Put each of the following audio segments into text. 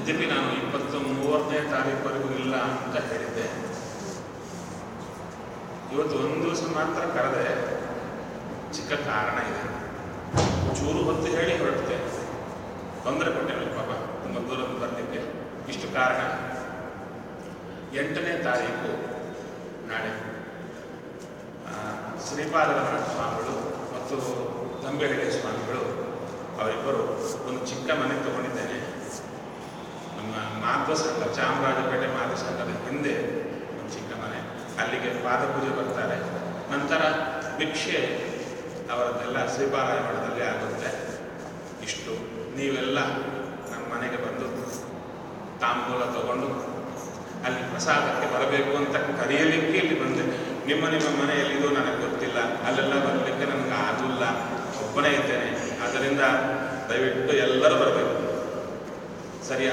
ಯದ್ಯಪಿ ನಾನು ಇಪ್ಪತ್ತು ಮೂವತ್ತನೇ ತಾರೀಕುವರೆಗೂ ಇಲ್ಲ ಅಂತ ಹೇಳಿದ್ದೆ ಇವತ್ತು ಒಂದು ದಿವಸ ಮಾತ್ರ ಕರೆದೆ ಚಿಕ್ಕ ಕಾರಣ ಇದೆ ಚೂರು ಹೊತ್ತು ಹೇಳಿ ಹೊರಟೆ ತೊಂದರೆ ಕೊಟ್ಟೆ ಪಾಪ ತುಂಬ ದೂರ ಬರಲಿಕ್ಕೆ ಇಷ್ಟು ಕಾರಣ ಎಂಟನೇ ತಾರೀಕು ನಾಳೆ ಆ, ಶ್ರೀಪಾದರಮಣ ಸ್ವಾಮಿಗಳು ಮತ್ತು ದಂಬೆಹಳ್ಳಿ ಸ್ವಾಮಿಗಳು ಅವರಿಬ್ಬರು ಒಂದು ಚಿಕ್ಕ ಮನೆ ತಗೊಂಡಿದ್ದೇನೆ ನಮ್ಮ ಮಾಧ್ವ ಸಂಘ ಚಾಮರಾಜಪೇಟೆ ಮಾಧ್ವ ಸಂಘದ ಹಿಂದೆ ಒಂದು ಚಿಕ್ಕ ಮನೆ ಅಲ್ಲಿಗೆ ಪಾದಪೂಜೆ ಬರ್ತಾರೆ ನಂತರ ಭಿಕ್ಷೆ ಅವರದ್ದೆಲ್ಲ ಶ್ರೀಪಾರಾಯ ಮಠದಲ್ಲಿ ಆಗುತ್ತೆ ಇಷ್ಟು ನೀವೆಲ್ಲ ನಮ್ಮ ಮನೆಗೆ ಬಂದು ತಾಂಬೂಲ ತಗೊಂಡು ಅಲ್ಲಿ ಪ್ರಸಾದಕ್ಕೆ ಬರಬೇಕು ಅಂತ ಕರೆಯಲಿಕ್ಕೆ ಇಲ್ಲಿ ಬಂದೆ ನಿಮ್ಮ ನಿಮ್ಮ ಮನೆಯಲ್ಲಿದು ನನಗೆ ಗೊತ್ತಿಲ್ಲ ಅಲ್ಲೆಲ್ಲ ಬರಲಿಕ್ಕೆ ನನಗೆ ಆಗಿಲ್ಲ ಒಬ್ಬನೇ ಇದ್ದೇನೆ ಆದ್ದರಿಂದ ದಯವಿಟ್ಟು ಎಲ್ಲರೂ ಬರಬೇಕು ಸರಿಯಾ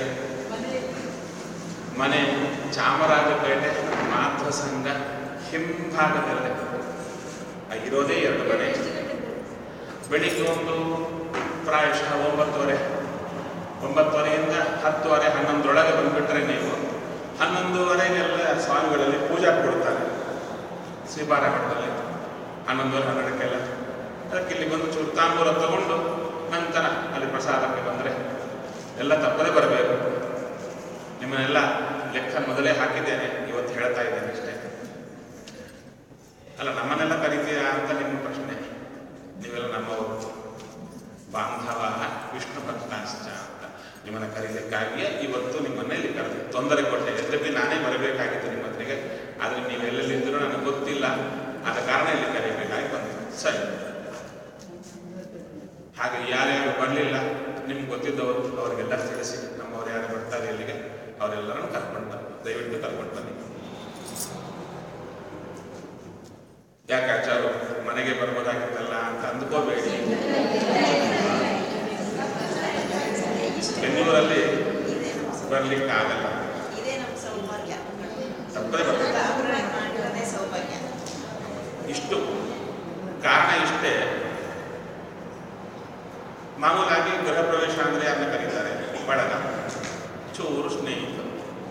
ಮನೆ ಚಾಮರಾಜಪೇಟೆ ಮಾಧ್ವ ಸಂಘ ಹಿಂಭಾಗದಲ್ಲೇ ಆ ಇರೋದೇ ಎರಡು ಮನೆ ಬೆಳಿಗ್ಗೆ ಒಂದು ಪ್ರಾಯಶಃ ಒಂಬತ್ತುವರೆ ಒಂಬತ್ತುವರೆಯಿಂದ ಹತ್ತುವರೆ ಹನ್ನೊಂದರೊಳಗೆ ಬಂದುಬಿಟ್ರೆ ನೀವು ಹನ್ನೊಂದುವರೆಗೆಲ್ಲ ಸ್ವಾಮಿಗಳಲ್ಲಿ ಪೂಜಾ ಕೊಡ್ತಾರೆ ಶ್ರೀಪಾರ ಮಠದಲ್ಲಿ ಹನ್ನೊಂದುವರೆ ಹನ್ನೆರಡಕ್ಕೆಲ್ಲ ಅದಕ್ಕೆ ಇಲ್ಲಿ ಬಂದು ಚೂರು ತಾಂಬೂಲ ತಗೊಂಡು ನಂತರ ಅಲ್ಲಿ ಪ್ರಸಾದಕ್ಕೆ ಬಂದರೆ ಎಲ್ಲ ತಪ್ಪದೇ ಬರಬೇಕು ನಿಮ್ಮನ್ನೆಲ್ಲ ಲೆಕ್ಕ ಮೊದಲೇ ಹಾಕಿದ್ದೇನೆ ಇವತ್ತು ಹೇಳ್ತಾ ಇದ್ದೇನೆ ಅಷ್ಟೇ ಅಲ್ಲ ನಮ್ಮನ್ನೆಲ್ಲ ಕರಿತೀರಾ ಅಂತ ನಿಮ್ಮ ಪ್ರಶ್ನೆ ನೀವೆಲ್ಲ ನಮ್ಮವರು ಬಾಂಧವ ವಿಷ್ಣು ಭಕ್ತಾಶ್ಚ ಅಂತ ನಿಮ್ಮನ್ನ ಕರೀಲಿಕ್ಕಾಗಿಯೇ ಇವತ್ತು ನಿಮ್ಮನ್ನ ಇಲ್ಲಿ ಕರೆದೆ ತೊಂದರೆ ಕೊಟ್ಟೆ ಯದ್ಯಪಿ ನಾನೇ ಬರಬೇಕಾಗಿತ್ತು ನಿಮ್ಮ ಹತ್ರಿಗೆ ಆದರೆ ನೀವು ಎಲ್ಲೆಲ್ಲಿದ್ದರೂ ನನಗೆ ಗೊತ್ತಿಲ್ಲ ಆದ ಕಾರಣ ಇಲ್ಲಿ ಕರೀಬೇಕಾಗಿ ಬಂದೆ ಸರಿ ಹಾಗೆ ಯಾರ್ಯಾರು ಬರಲಿಲ್ಲ ನಿಮ್ಗೆ ಗೊತ್ತಿದ್ದವರು ಅವರಿಗೆಲ್ಲ ತಿಳಿಸಿ ನಮ್ಮವ್ರು ಯಾರು ಬರ್ತಾರೆ ಇಲ್ಲಿಗೆ ಅವರೆಲ್ಲರನ್ನು ಕರ್ಕೊಂಡು ಬನ್ನಿ ದಯವಿಟ್ಟು ಕರ್ಕೊಂಡು ಬನ್ನಿ ಯಾಕೆ ಆಚಾರು ಮನೆಗೆ ಬರ್ಬೋದಾಗಿತ್ತಲ್ಲ ಅಂತ ಅಂದ್ಕೋಬೇಡಿ ಬೆಂಗಳೂರಲ್ಲಿ ಬರ್ಲಿಕ್ಕೆ ಆಗಲ್ಲ ಇದೇ ನಮ್ಮ ಸೌಭಾಗ್ಯ ತಪ್ಪದೇ ಬರ್ತದೆ ಅವರ ಮಾಡಿರೋದೇ ಸೌಭಾಗ್ಯ ಇಷ್ಟು ಕಾರಣ ಇಷ್ಟೇ ಮಾಮೂಲಾಗಿ ಗೃಹ ಪ್ರವೇಶ ಅಂದರೆ ಅದನ್ನ ಕರೀತಾರೆ ಬಳಗ ಚೂರು ಸ್ನೇಹಿತರು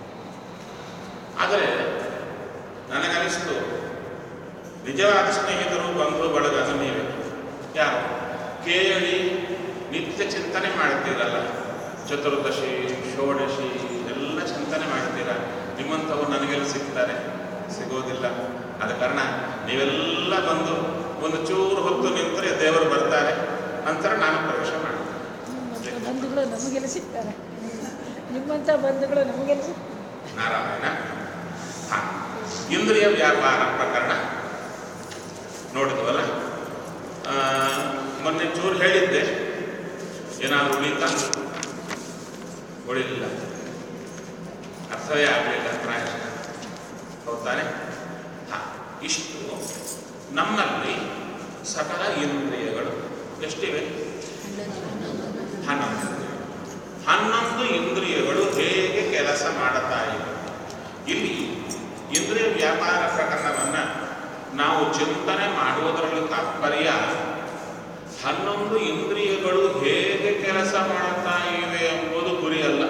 ಆದರೆ ನನಗನಿಸ್ತು ನಿಜವಾದ ಸ್ನೇಹಿತರು ಬಂಧು ಬಳಗ ನೀವೇ ಯಾರು ಕೇಳಿ ನಿತ್ಯ ಚಿಂತನೆ ಮಾಡ್ತೀರಲ್ಲ ಚತುರ್ದಶಿ ಷೋಡಶಿ ಎಲ್ಲ ಚಿಂತನೆ ಮಾಡ್ತೀರ ನಿಮ್ಮಂಥವ್ರು ನನಗೆಲ್ಲ ಸಿಗ್ತಾರೆ ಸಿಗೋದಿಲ್ಲ ಆದ ಕಾರಣ ನೀವೆಲ್ಲ ಬಂದು ಒಂದು ಚೂರು ಹೊತ್ತು ನಿಂತರೆ ದೇವರು ಬರ್ತಾರೆ ನಂತರ ನಾನು ಪ್ರವೇಶ ಮಾಡ್ತೀನಿ ನಿಮ್ಮಂಥ ಬಂಧುಗಳು ನಮಗೆಲ್ಲ ಸಿಗ್ತಾರೆ ನಿಮ್ಮಂಥ ಬಂಧುಗಳು ನಮಗೆಲ್ಲ ಸಿಗ್ತಾರೆ ನಾರಾಯಣ ಹಾ ಇಂದ್ರಿಯ ವ್ಯಾಪಾರ ಪ್ರಕರಣ ನೋಡಿದ್ವಲ್ಲ ಆ, ಮೊನ್ನೆ ಚೂರು ಹೇಳಿದ್ದೆ ಏನಾದರೂ ಉಳಿತಾ ಉಳಿಲಿಲ್ಲ ಅರ್ಥವೇ ಆಗಲಿಲ್ಲ ಪ್ರಾಯಶಃ ಹೌದಾನೆ ಹಾ ಇಷ್ಟು ನಮ್ಮಲ್ಲಿ ಸಕಲ ಇಂದ್ರಿಯಗಳು ಎಷ್ಟಿವೆ ಹನ್ನೊಂದು ಹನ್ನೊಂದು ಇಂದ್ರಿಯಗಳು ಹೇಗೆ ಕೆಲಸ ಮಾಡುತ್ತಾ ಇವೆ ಇಲ್ಲಿ ಇಂದ್ರಿಯ ವ್ಯಾಪಾರ ಪ್ರಕರಣವನ್ನ ನಾವು ಚಿಂತನೆ ಮಾಡುವುದರಲ್ಲಿ ತಾತ್ಪರ್ಯ ಹನ್ನೊಂದು ಇಂದ್ರಿಯಗಳು ಹೇಗೆ ಕೆಲಸ ಮಾಡುತ್ತಾ ಇವೆ ಎಂಬುದು ಗುರಿಯಲ್ಲ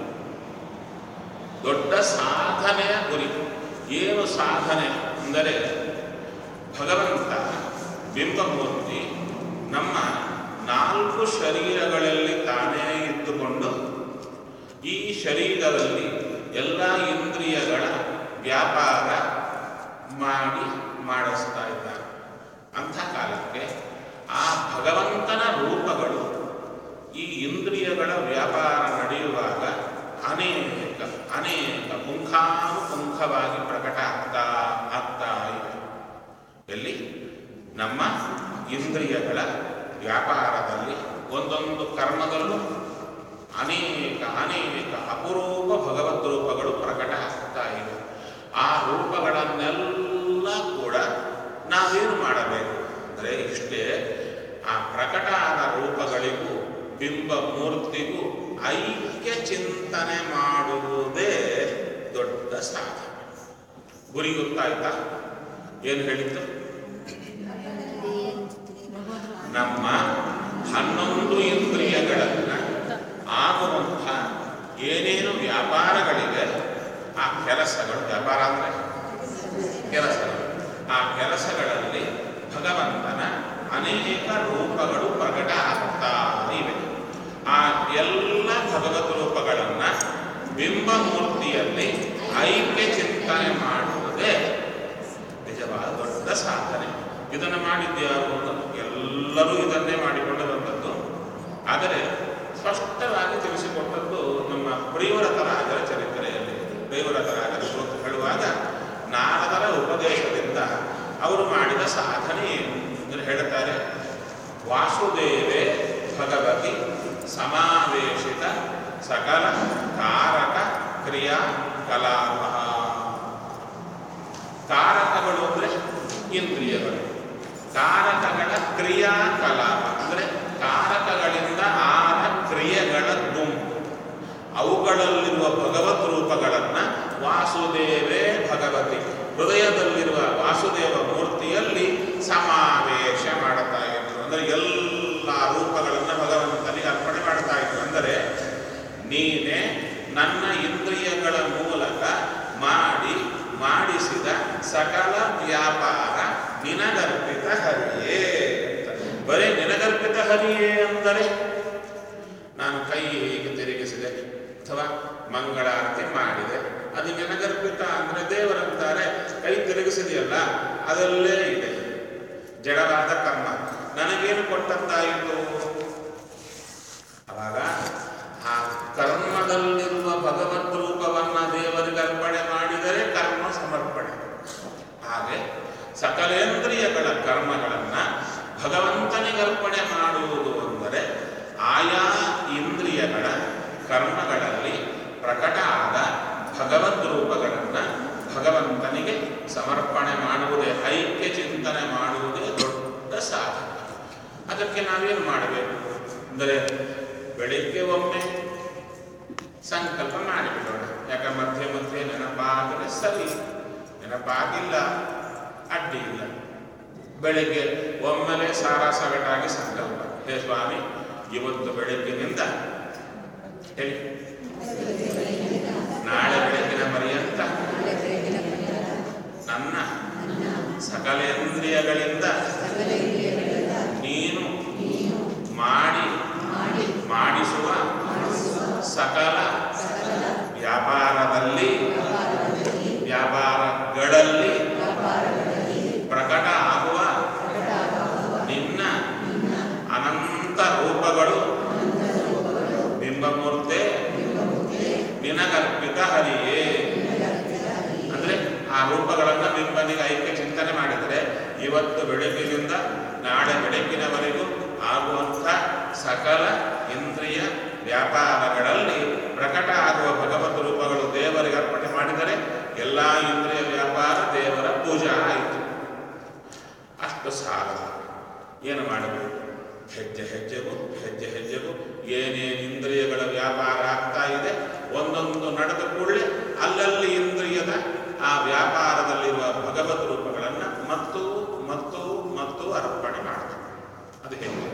ದೊಡ್ಡ ಸಾಧನೆಯ ಗುರಿ ಏನು ಸಾಧನೆ ಅಂದರೆ ಭಗವಂತ ಬಿಂಬಮೂರ್ತಿ ನಮ್ಮ ನಾಲ್ಕು ಶರೀರಗಳಲ್ಲಿ ತಾನೇ ಇದ್ದುಕೊಂಡು ಈ ಶರೀರದಲ್ಲಿ ಎಲ್ಲ ಇಂದ್ರಿಯಗಳ ವ್ಯಾಪಾರ ಮಾಡಿ ಮಾಡಿಸ್ತಾ ಇದ್ದಾರೆ ಅಂಥ ಕಾಲಕ್ಕೆ ಆ ಭಗವಂತನ ರೂಪಗಳು ಈ ಇಂದ್ರಿಯಗಳ ವ್ಯಾಪಾರ ನಡೆಯುವಾಗ ಅನೇಕ ಅನೇಕ ಪುಂಖಾನುಪುಂಖವಾಗಿ ಪ್ರಕಟ ಆಗ್ತಾ ಆಗ್ತಾ ಇವೆ ಎಲ್ಲಿ ನಮ್ಮ ಇಂದ್ರಿಯಗಳ ವ್ಯಾಪಾರದಲ್ಲಿ ಒಂದೊಂದು ಕರ್ಮದಲ್ಲೂ ಅನೇಕ ಅನೇಕ ಅಪರೂಪ ಭಗವದ್ ರೂಪಗಳು ಪ್ರಕಟ ಆಗ್ತಾ ಇವೆ ಆ ರೂಪಗಳನ್ನೆಲ್ಲ ಕೂಡ ನಾವೇನು ಮಾಡಬೇಕು ಅಂದರೆ ಇಷ್ಟೇ ಆ ಪ್ರಕಟ ಆದ ರೂಪಗಳಿಗೂ ಬಿಂಬ ಮೂರ್ತಿಗೂ ಐಕ್ಯ ಚಿಂತನೆ ಮಾಡುವುದೇ ದೊಡ್ಡ ಸಾಧನೆ ಗುರಿ ಗೊತ್ತಾಯ್ತಾ ಏನು ಹೇಳಿದ್ದು ನಮ್ಮ ಹನ್ನೊಂದು ಇಂದ್ರಿಯಗಳನ್ನ ಆಗುವಂಥ ಏನೇನು ಕೆಲಸಗಳು ವ್ಯಾಪಾರ ಅಂದರೆ ಕೆಲಸಗಳು ಆ ಕೆಲಸಗಳಲ್ಲಿ ಭಗವಂತನ ಅನೇಕ ರೂಪಗಳು ಪ್ರಕಟ ಆಗ್ತಾ ಇವೆ ಆ ಎಲ್ಲ ಭಗವತ್ ರೂಪಗಳನ್ನ ಬಿಂಬಮೂರ್ತಿಯಲ್ಲಿ ಐಕ್ಯ ಚಿಂತನೆ ಮಾಡುವುದೇ ನಿಜವಾದ ದೊಡ್ಡ ಸಾಧನೆ ಇದನ್ನು ಮಾಡಿದ್ಯಾರು ಎಲ್ಲರೂ ಇದನ್ನೇ ಮಾಡಿಕೊಂಡು ಬಂದದ್ದು ಆದರೆ ಸ್ಪಷ್ಟವಾಗಿ ತಿಳಿಸಿಕೊಟ್ಟದ್ದು ನಮ್ಮ ಪ್ರಿಯವರತರಾಜರ ಚರಿತ್ರೆಯಲ್ಲಿ ಪ್ರಿಯವರತರಾಜರ ಕುರಿತು ಹೇಳುವಾಗ ನಾರದರ ಉಪದೇಶದಿಂದ ಅವರು ಮಾಡಿದ ಸಾಧನೆ ಏನು ಅಂದರೆ ಹೇಳ್ತಾರೆ ವಾಸುದೇವೇ ಭಗವತಿ ಸಮಾವೇಶಿತ ಸಕಲ ಕಾರಕ ಕ್ರಿಯಾ ಕಲಾಪ ಕಾರಕಗಳು ಅಂದರೆ ಇಂದ್ರಿಯಗಳು ಕಾರಕಗಳ ಕ್ರಿಯಾಕಲಾಪ ಅಂದರೆ ಕಾರಕಗಳಿಂದ ಆದ ಕ್ರಿಯೆಗಳ ಗುಂಪು ಅವುಗಳಲ್ಲಿರುವ ಭಗವತ್ ರೂಪಗಳನ್ನು ವಾಸುದೇವೇ ಭಗವತಿ ಹೃದಯದಲ್ಲಿರುವ ವಾಸುದೇವ ಮೂರ್ತಿಯಲ್ಲಿ ಸಮಾವೇಶ ಮಾಡ್ತಾ ಇದ್ರು ಅಂದರೆ ಎಲ್ಲ ರೂಪಗಳನ್ನು ಭಗವಂತನಿಗೆ ಅರ್ಪಣೆ ಮಾಡ್ತಾ ಇದ್ರು ಅಂದರೆ ನೀನೇ ನನ್ನ ಇಂದ್ರಿಯಗಳ ಮೂಲಕ ಮಾಡಿ ಮಾಡಿಸಿದ ಸಕಲ ವ್ಯಾಪಾರ ನಿನಗರ್ಪಿತ ಹರಿಯೇ ಅಂತ ಬರೀ ನಿನಗರ್ಪಿತ ಹರಿಯೇ ಅಂದರೆ ನಾನು ಕೈ ಹೀಗೆ ತಿರುಗಿಸಿದೆ ಅಥವಾ ಮಂಗಳಾರತಿ ಮಾಡಿದೆ ಅದು ನಿನಗರ್ಪಿತ ಅಂದರೆ ದೇವರಂತಾರೆ ಕೈ ತಿರುಗಿಸಿದೆಯಲ್ಲ ಅದಲ್ಲೇ ಇದೆ ಜಡವಾದ ಕರ್ಮ ನನಗೇನು ಕೊಟ್ಟದ್ದಾಯಿತು ಅವಾಗ ಆ ಕರ್ಮದಲ್ಲಿರುವ ಭಗವದ್ ರೂಪವನ್ನ ದೇವರಿಗೆ ಅರ್ಪಣೆ ಮಾಡಿದರೆ ಕರ್ಮ ಸಮರ್ಪಣೆ ಹಾಗೆ ಸಕಲೇಂದ್ರಿಯಗಳ ಕರ್ಮಗಳನ್ನ ಭಗವಂತನಿಗೆ ಅರ್ಪಣೆ ಮಾಡುವುದು ಅಂದರೆ ಆಯಾ ಇಂದ್ರಿಯಗಳ ಕರ್ಮಗಳಲ್ಲಿ ಪ್ರಕಟ ಆದ ಭಗವದ್ ರೂಪಗಳನ್ನು ಭಗವಂತನಿಗೆ ಸಮರ್ಪಣೆ ಮಾಡುವುದೇ ಐಕ್ಯ ಚಿಂತನೆ ಮಾಡುವುದೇ ದೊಡ್ಡ ಸಾಧನೆ ಅದಕ್ಕೆ ನಾವೇನು ಮಾಡಬೇಕು ಅಂದರೆ ಬೆಳಿಗ್ಗೆ ಒಮ್ಮೆ ಸಂಕಲ್ಪ ಮಾಡಿಬಿಡೋಣ ಯಾಕೆ ಮಧ್ಯೆ ಮಧ್ಯೆ ನೆನಪಾದರೆ ಸರಿ ನೆನಪಾಗಿಲ್ಲ ಅಡ್ಡಿ ಇಲ್ಲ ಬೆಳಿಗ್ಗೆ ಒಮ್ಮೆಲೆ ಸಾರ ಸಗಟಾಗಿ ಸಂಕಲ್ಪ ಹೇ ಸ್ವಾಮಿ ಇವತ್ತು ಬೆಳಗ್ಗಿನಿಂದ ಹೇಳಿ ನಾಳೆ ಬೆಳಗ್ಗಿನ ಪರ್ಯಂತ ನನ್ನ ಸಕಲೇಂದ್ರಿಯಗಳಿಂದ ನೀನು ಮಾಡಿ ಮಾಡಿಸುವ ಸಕಲ ವ್ಯಾಪಾರದಲ್ಲಿ ವ್ಯಾಪಾರಗಳಲ್ಲಿ ಪ್ರಕಟ ಆಗುವ ನಿನ್ನ ಅನಂತ ರೂಪಗಳು ಬಿಂಬಮೂರ್ತೆ ನಿನಗರ್ಪಿತ ಹರಿಯೇ ಅಂದ್ರೆ ಆ ರೂಪಗಳನ್ನು ಬಿಂಬನಿಗೆ ಐಕ್ಯ ಚಿಂತನೆ ಮಾಡಿದರೆ ಇವತ್ತು ಬೆಳಗ್ಗಿನಿಂದ ನಾಳೆ ಬೆಳಗ್ಗಿನವರೆಗೂ ಆಗುವಂಥ ಸಕಲ ಇಂದ್ರಿಯ ವ್ಯಾಪಾರಗಳಲ್ಲಿ ಪ್ರಕಟ ಆಗುವ ಭಗವತ್ ರೂಪಗಳು ದೇವರಿಗೆ ಅರ್ಪಣೆ ಮಾಡಿದರೆ ಎಲ್ಲ ಇಂದ್ರಿಯ ವ್ಯಾಪಾರ ದೇವರ ಪೂಜಾ ಆಯಿತು ಅಷ್ಟು ಸಾಲ ಏನು ಮಾಡಬೇಕು ಹೆಜ್ಜೆ ಹೆಜ್ಜೆಗೂ ಹೆಜ್ಜೆ ಹೆಜ್ಜೆಗೂ ಏನೇನು ಇಂದ್ರಿಯಗಳ ವ್ಯಾಪಾರ ಆಗ್ತಾ ಇದೆ ಒಂದೊಂದು ನಡೆದ ಕೂಡಲೇ ಅಲ್ಲಲ್ಲಿ ಇಂದ್ರಿಯದ ಆ ವ್ಯಾಪಾರದಲ್ಲಿರುವ ಭಗವತ್ ರೂಪಗಳನ್ನು ಮತ್ತು ಮತ್ತು ಮತ್ತು ಅರ್ಪಣೆ ಮಾಡಬೇಕು ಅದು ಹೇಗೆ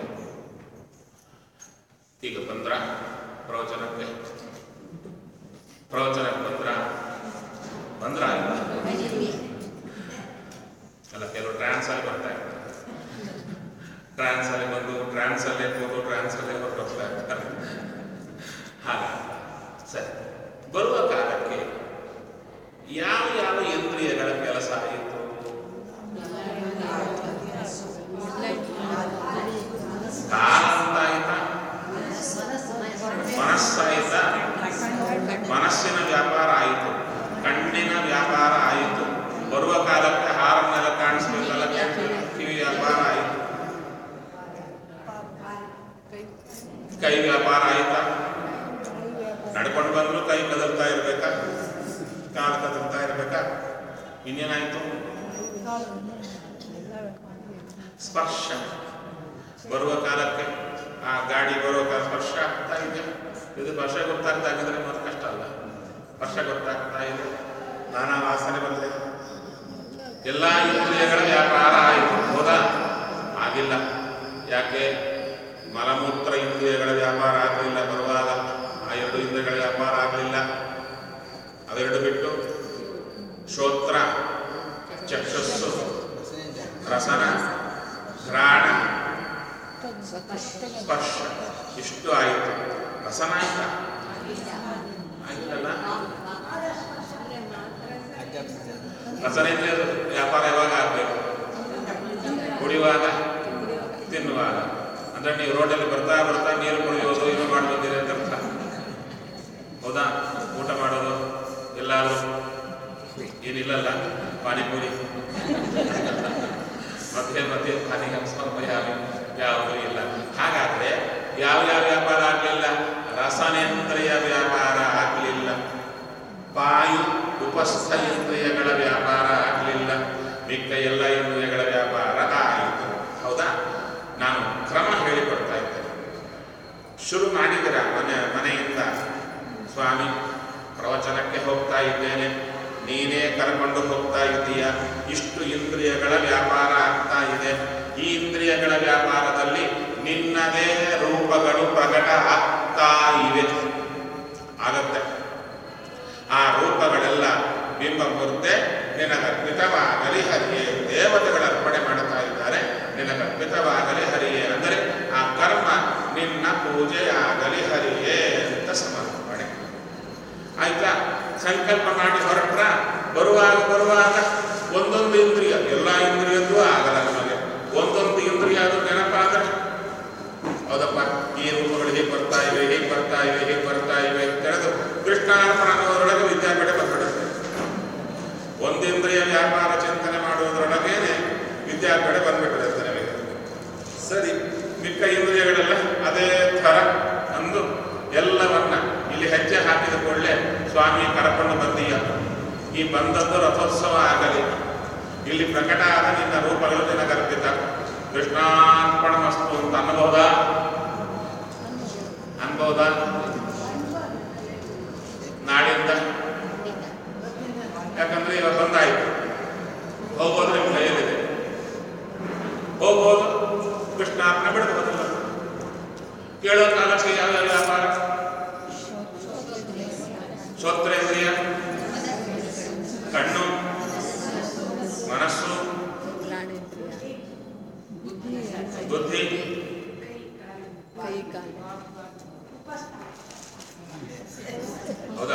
ಈಗ ಬಂದ್ರ ಪ್ರವಚನಕ್ಕೆ ಪ್ರವಚನಕ್ಕೆ ಬಂದ್ರ ಬಂದ್ರ ಇಲ್ಲ ಅಲ್ಲ ಕೆಲವು ಟ್ರಾನ್ಸ್ ಅಲ್ಲಿ ಬರ್ತಾ ಇರ್ತಾರೆ ಟ್ರಾನ್ಸ್ ಅಲ್ಲಿ ಬಂದು ಟ್ರಾನ್ಸ್ ಅಲ್ಲೇ ಕೂತು ಟ್ರಾನ್ಸ್ ಅಲ್ಲೇ ಹೊರಟೋಗ್ತಾ ಇರ್ತಾರೆ ಹಾಗ ಸರಿ ಬರುವ ಕಾಲಕ್ಕೆ ಯಾವ ಯಾವ ಇಂದ್ರಿಯಗಳ ಕೆಲಸ ಆಯಿತು ಕಾಲ ಅಂತಾಯ್ತಾ ಮನಸ್ಸಾಯ್ತಾ ಮನಸ್ಸಿನ ವ್ಯಾಪಾರ ಆಯಿತು ಕಣ್ಣಿನ ವ್ಯಾಪಾರ ಆಯಿತು ಬರುವ ಕಾಲಕ್ಕೆ ಹಾರನ್ನೆಲ್ಲ ಕಾಣಿಸ್ಬೇಕಲ್ಲ ಕಿವಿ ವ್ಯಾಪಾರ ಆಯಿತು ಕೈ ವ್ಯಾಪಾರ ಆಯ್ತಾ ನಡ್ಕೊಂಡು ಬಂದ್ರು ಕೈ ಕದಲ್ತಾ ಇರ್ಬೇಕಾ ಕಾಲು ಕದಲ್ತಾ ಇರ್ಬೇಕಾ ಇನ್ನೇನಾಯ್ತು ಸ್ಪರ್ಶ ಬರುವ ಕಾಲಕ್ಕೆ ಆ ಗಾಡಿ ಬರುವ ಕಾಲ ಸ್ಪರ್ಶ ಆಗ್ತಾ ಇದೆ ಇದು ಸ್ಪರ್ಶ ಗೊತ್ತಾಗ್ತಾ ಇದ್ರೆ ಮತ್ತೆ ಕಷ್ಟ ಅಲ್ಲ ಸ್ಪರ್ಶ ಗೊತ್ತಾಗ್ತಾ ಇದೆ ನಾನಾ ವಾಸನೆ ಬಂದಿದೆ ಎಲ್ಲ ಇಂದ್ರಿಯಗಳ ವ್ಯಾಪಾರ ಆಯಿತು ಹೌದಾ ಆಗಿಲ್ಲ ಯಾಕೆ ಮಲಮೂತ್ರ ಇಂದ್ರಿಯಗಳ ವ್ಯಾಪಾರ ಆಗಲಿಲ್ಲ ಬರುವಾಗ ಆ ಎರಡು ಇಂದ್ರಿಯಗಳ ವ್ಯಾಪಾರ ಆಗಲಿಲ್ಲ ಅವೆರಡು ಬಿಟ್ಟು ಶ್ರೋತ್ರ ಚಕ್ಷಸ್ಸು ರಸನ ಘ್ರಾಣ ಸ್ಪರ್ಶ ಇಷ್ಟು ಆಯಿತು ರಸನ ಆಯ್ತಾ ಆಯ್ತಲ್ಲ ರಸನೇಂದ್ರಿಯ ವ್ಯಾಪಾರ ಯಾವಾಗ ಆಗಬೇಕು ಕುಡಿಯುವಾಗ ತಿನ್ನುವಾಗ ಅಂದ್ರೆ ನೀವು ರೋಡಲ್ಲಿ ಬರ್ತಾ ಬರ್ತಾ ನೀರು ಕುಡಿಯೋದು ಇದು ಮಾಡೋದಿದೆ ಅಂತ ಅರ್ಥ ಹೌದಾ ಊಟ ಮಾಡೋದು ಎಲ್ಲಾದ್ರೂ ಏನಿಲ್ಲಲ್ಲ ಪಾನಿಪುರಿ ಮತ್ತೆ ಮತ್ತೆ ಪಾನಿಗೆ ಸಮರ್ಪಯಾಮಿ ಯಾವುದೂ ಇಲ್ಲ ಹಾಗಾದ್ರೆ ಯಾವ ಯಾವ ವ್ಯಾಪಾರ ಆಗಲಿಲ್ಲ ರಸನೇಂದ್ರಿಯ ವ್ಯಾಪಾರ ಆಗಲಿಲ್ಲ ವಾಯು ಉಪಸ್ಥ ಇಂದ್ರಿಯಗಳ ವ್ಯಾಪಾರ ಆಗಲಿಲ್ಲ ಮಿಕ್ಕ ಎಲ್ಲ ಇಂದ್ರಿಯಗಳ ವ್ಯಾಪಾರ ಆಯಿತು ಹೌದಾ ನಾನು ಕ್ರಮ ಹೇಳಿಕೊಡ್ತಾ ಇದ್ದೇನೆ ಶುರು ಮಾಡಿದಿರ ಮನೆ ಮನೆಯಿಂದ ಸ್ವಾಮಿ ಪ್ರವಚನಕ್ಕೆ ಹೋಗ್ತಾ ಇದ್ದೇನೆ ನೀನೇ ಕರ್ಕೊಂಡು ಹೋಗ್ತಾ ಇದ್ದೀಯ ಇಷ್ಟು ಇಂದ್ರಿಯಗಳ ವ್ಯಾಪಾರ ಆಗ್ತಾ ಇದೆ ಈ ಇಂದ್ರಿಯಗಳ ವ್ಯಾಪಾರದಲ್ಲಿ ನಿನ್ನದೇ ರೂಪಗಳು ಪ್ರಕಟ ಆಗ್ತಾ ಇವೆ ಆಗತ್ತೆ ಆ ರೂಪಗಳೆಲ್ಲ ಬಿಂಬ ಮೂರ್ತೆ ನಿನಗರ್ಪಿತವಾಗಲಿ ಹರಿಯೇ ದೇವತೆಗಳ ಅರ್ಪಣೆ ಮಾಡುತ್ತಾ ಇದ್ದಾರೆ ನಿನಗರ್ಪಿತವಾಗಲಿ ಹರಿಯೇ ಅಂದರೆ ಆ ಕರ್ಮ ನಿನ್ನ ಪೂಜೆಯಾಗಲಿ ಹರಿಯೇ ಅಂತ ಸಮರ್ಪಣೆ ಆಯ್ತಾ ಸಂಕಲ್ಪ ಮಾಡಿ ಹೊರಟ್ರ ಬರುವಾಗ ಬರುವಾಗ ಒಂದೊಂದು ಇಂದ್ರಿಯ ಎಲ್ಲ ಇಂದ್ರಿಯದ್ದು ಆಗಲ್ಲ ನಮಗೆ ಒಂದೊಂದು ಇಂದ್ರಿಯ ಅದು ನೆನಪಾದರೆ ಹೌದಪ್ಪ ಈ ರೂಪಗಳು ಹೇಗೆ ಬರ್ತಾ ಇವೆ ಹೇಗೆ ಬರ್ತಾ ಇವೆ ಹೇಗೆ ಬರ್ತಾ ಇವೆ ಅಂತ ಹೇಳಿದು ಕೃಷ್ಣಾರ್ಪಣ ಅನ್ನೋದ್ರೊಳಗೆ ವಿದ್ಯಾಪೀಠ ಬಂದ್ಬಿಡುತ್ತೆ ಒಂದಿಂದ್ರಿಯ ವ್ಯಾಪಾರ ಚಿಂತನೆ ಮಾಡುವುದರೊಳಗೇನೆ ವಿದ್ಯಾಪೀಠ ಬಂದ್ಬಿಟ್ಟಿರುತ್ತೆ ನಮಗೆ ಸರಿ ಮಿಕ್ಕ ಇಂದ್ರಿಯಗಳೆಲ್ಲ ಅದೇ ಥರ ಅಂದು ಎಲ್ಲವನ್ನ ಇಲ್ಲಿ ಹೆಜ್ಜೆ ಹಾಕಿದ ಕೂಡಲೇ ಸ್ವಾಮಿ ಕರಕೊಂಡು ಬಂದೀಯ ಈ ಬಂದದ್ದು ರಥೋತ್ಸವ ಆಗಲಿ ಇಲ್ಲಿ ಪ್ರಕಟ ಆದ ನಿನ್ನ ರೂಪಗಳು ನಿನಗರ್ಪಿತ ಕೃಷ್ಣಾರ್ಪಣ ಮಸ್ತು ಅಂತ ಅನ್ನಬಹುದಾ ಅನ್ಬಹುದಾ ನಾಡಿಂದ ಯಾಕಂದ್ರೆ ಇವಾಗ ಬಂದಾಯ್ತು ಹೋಗೋದ್ರೆ ನಿಮ್ಮ ಕೈಯಲ್ಲಿದೆ ಹೋಗ್ಬೋದು ಕೃಷ್ಣಾರ್ಪಣೆ ಬಿಡಬಹುದಲ್ಲ ಕೇಳೋ ಕಾಲಕ್ಕೆ ಯಾವ ಯಾವ ವ್ಯಾಪಾರ ಶ್ರೋತ್ರೇಂದ್ರಿಯ ಕಣ್ಣು ಮನಸ್ಸು ಬುದ್ಧಿ ಕೈ ಕಾಲು ಹೌದಾ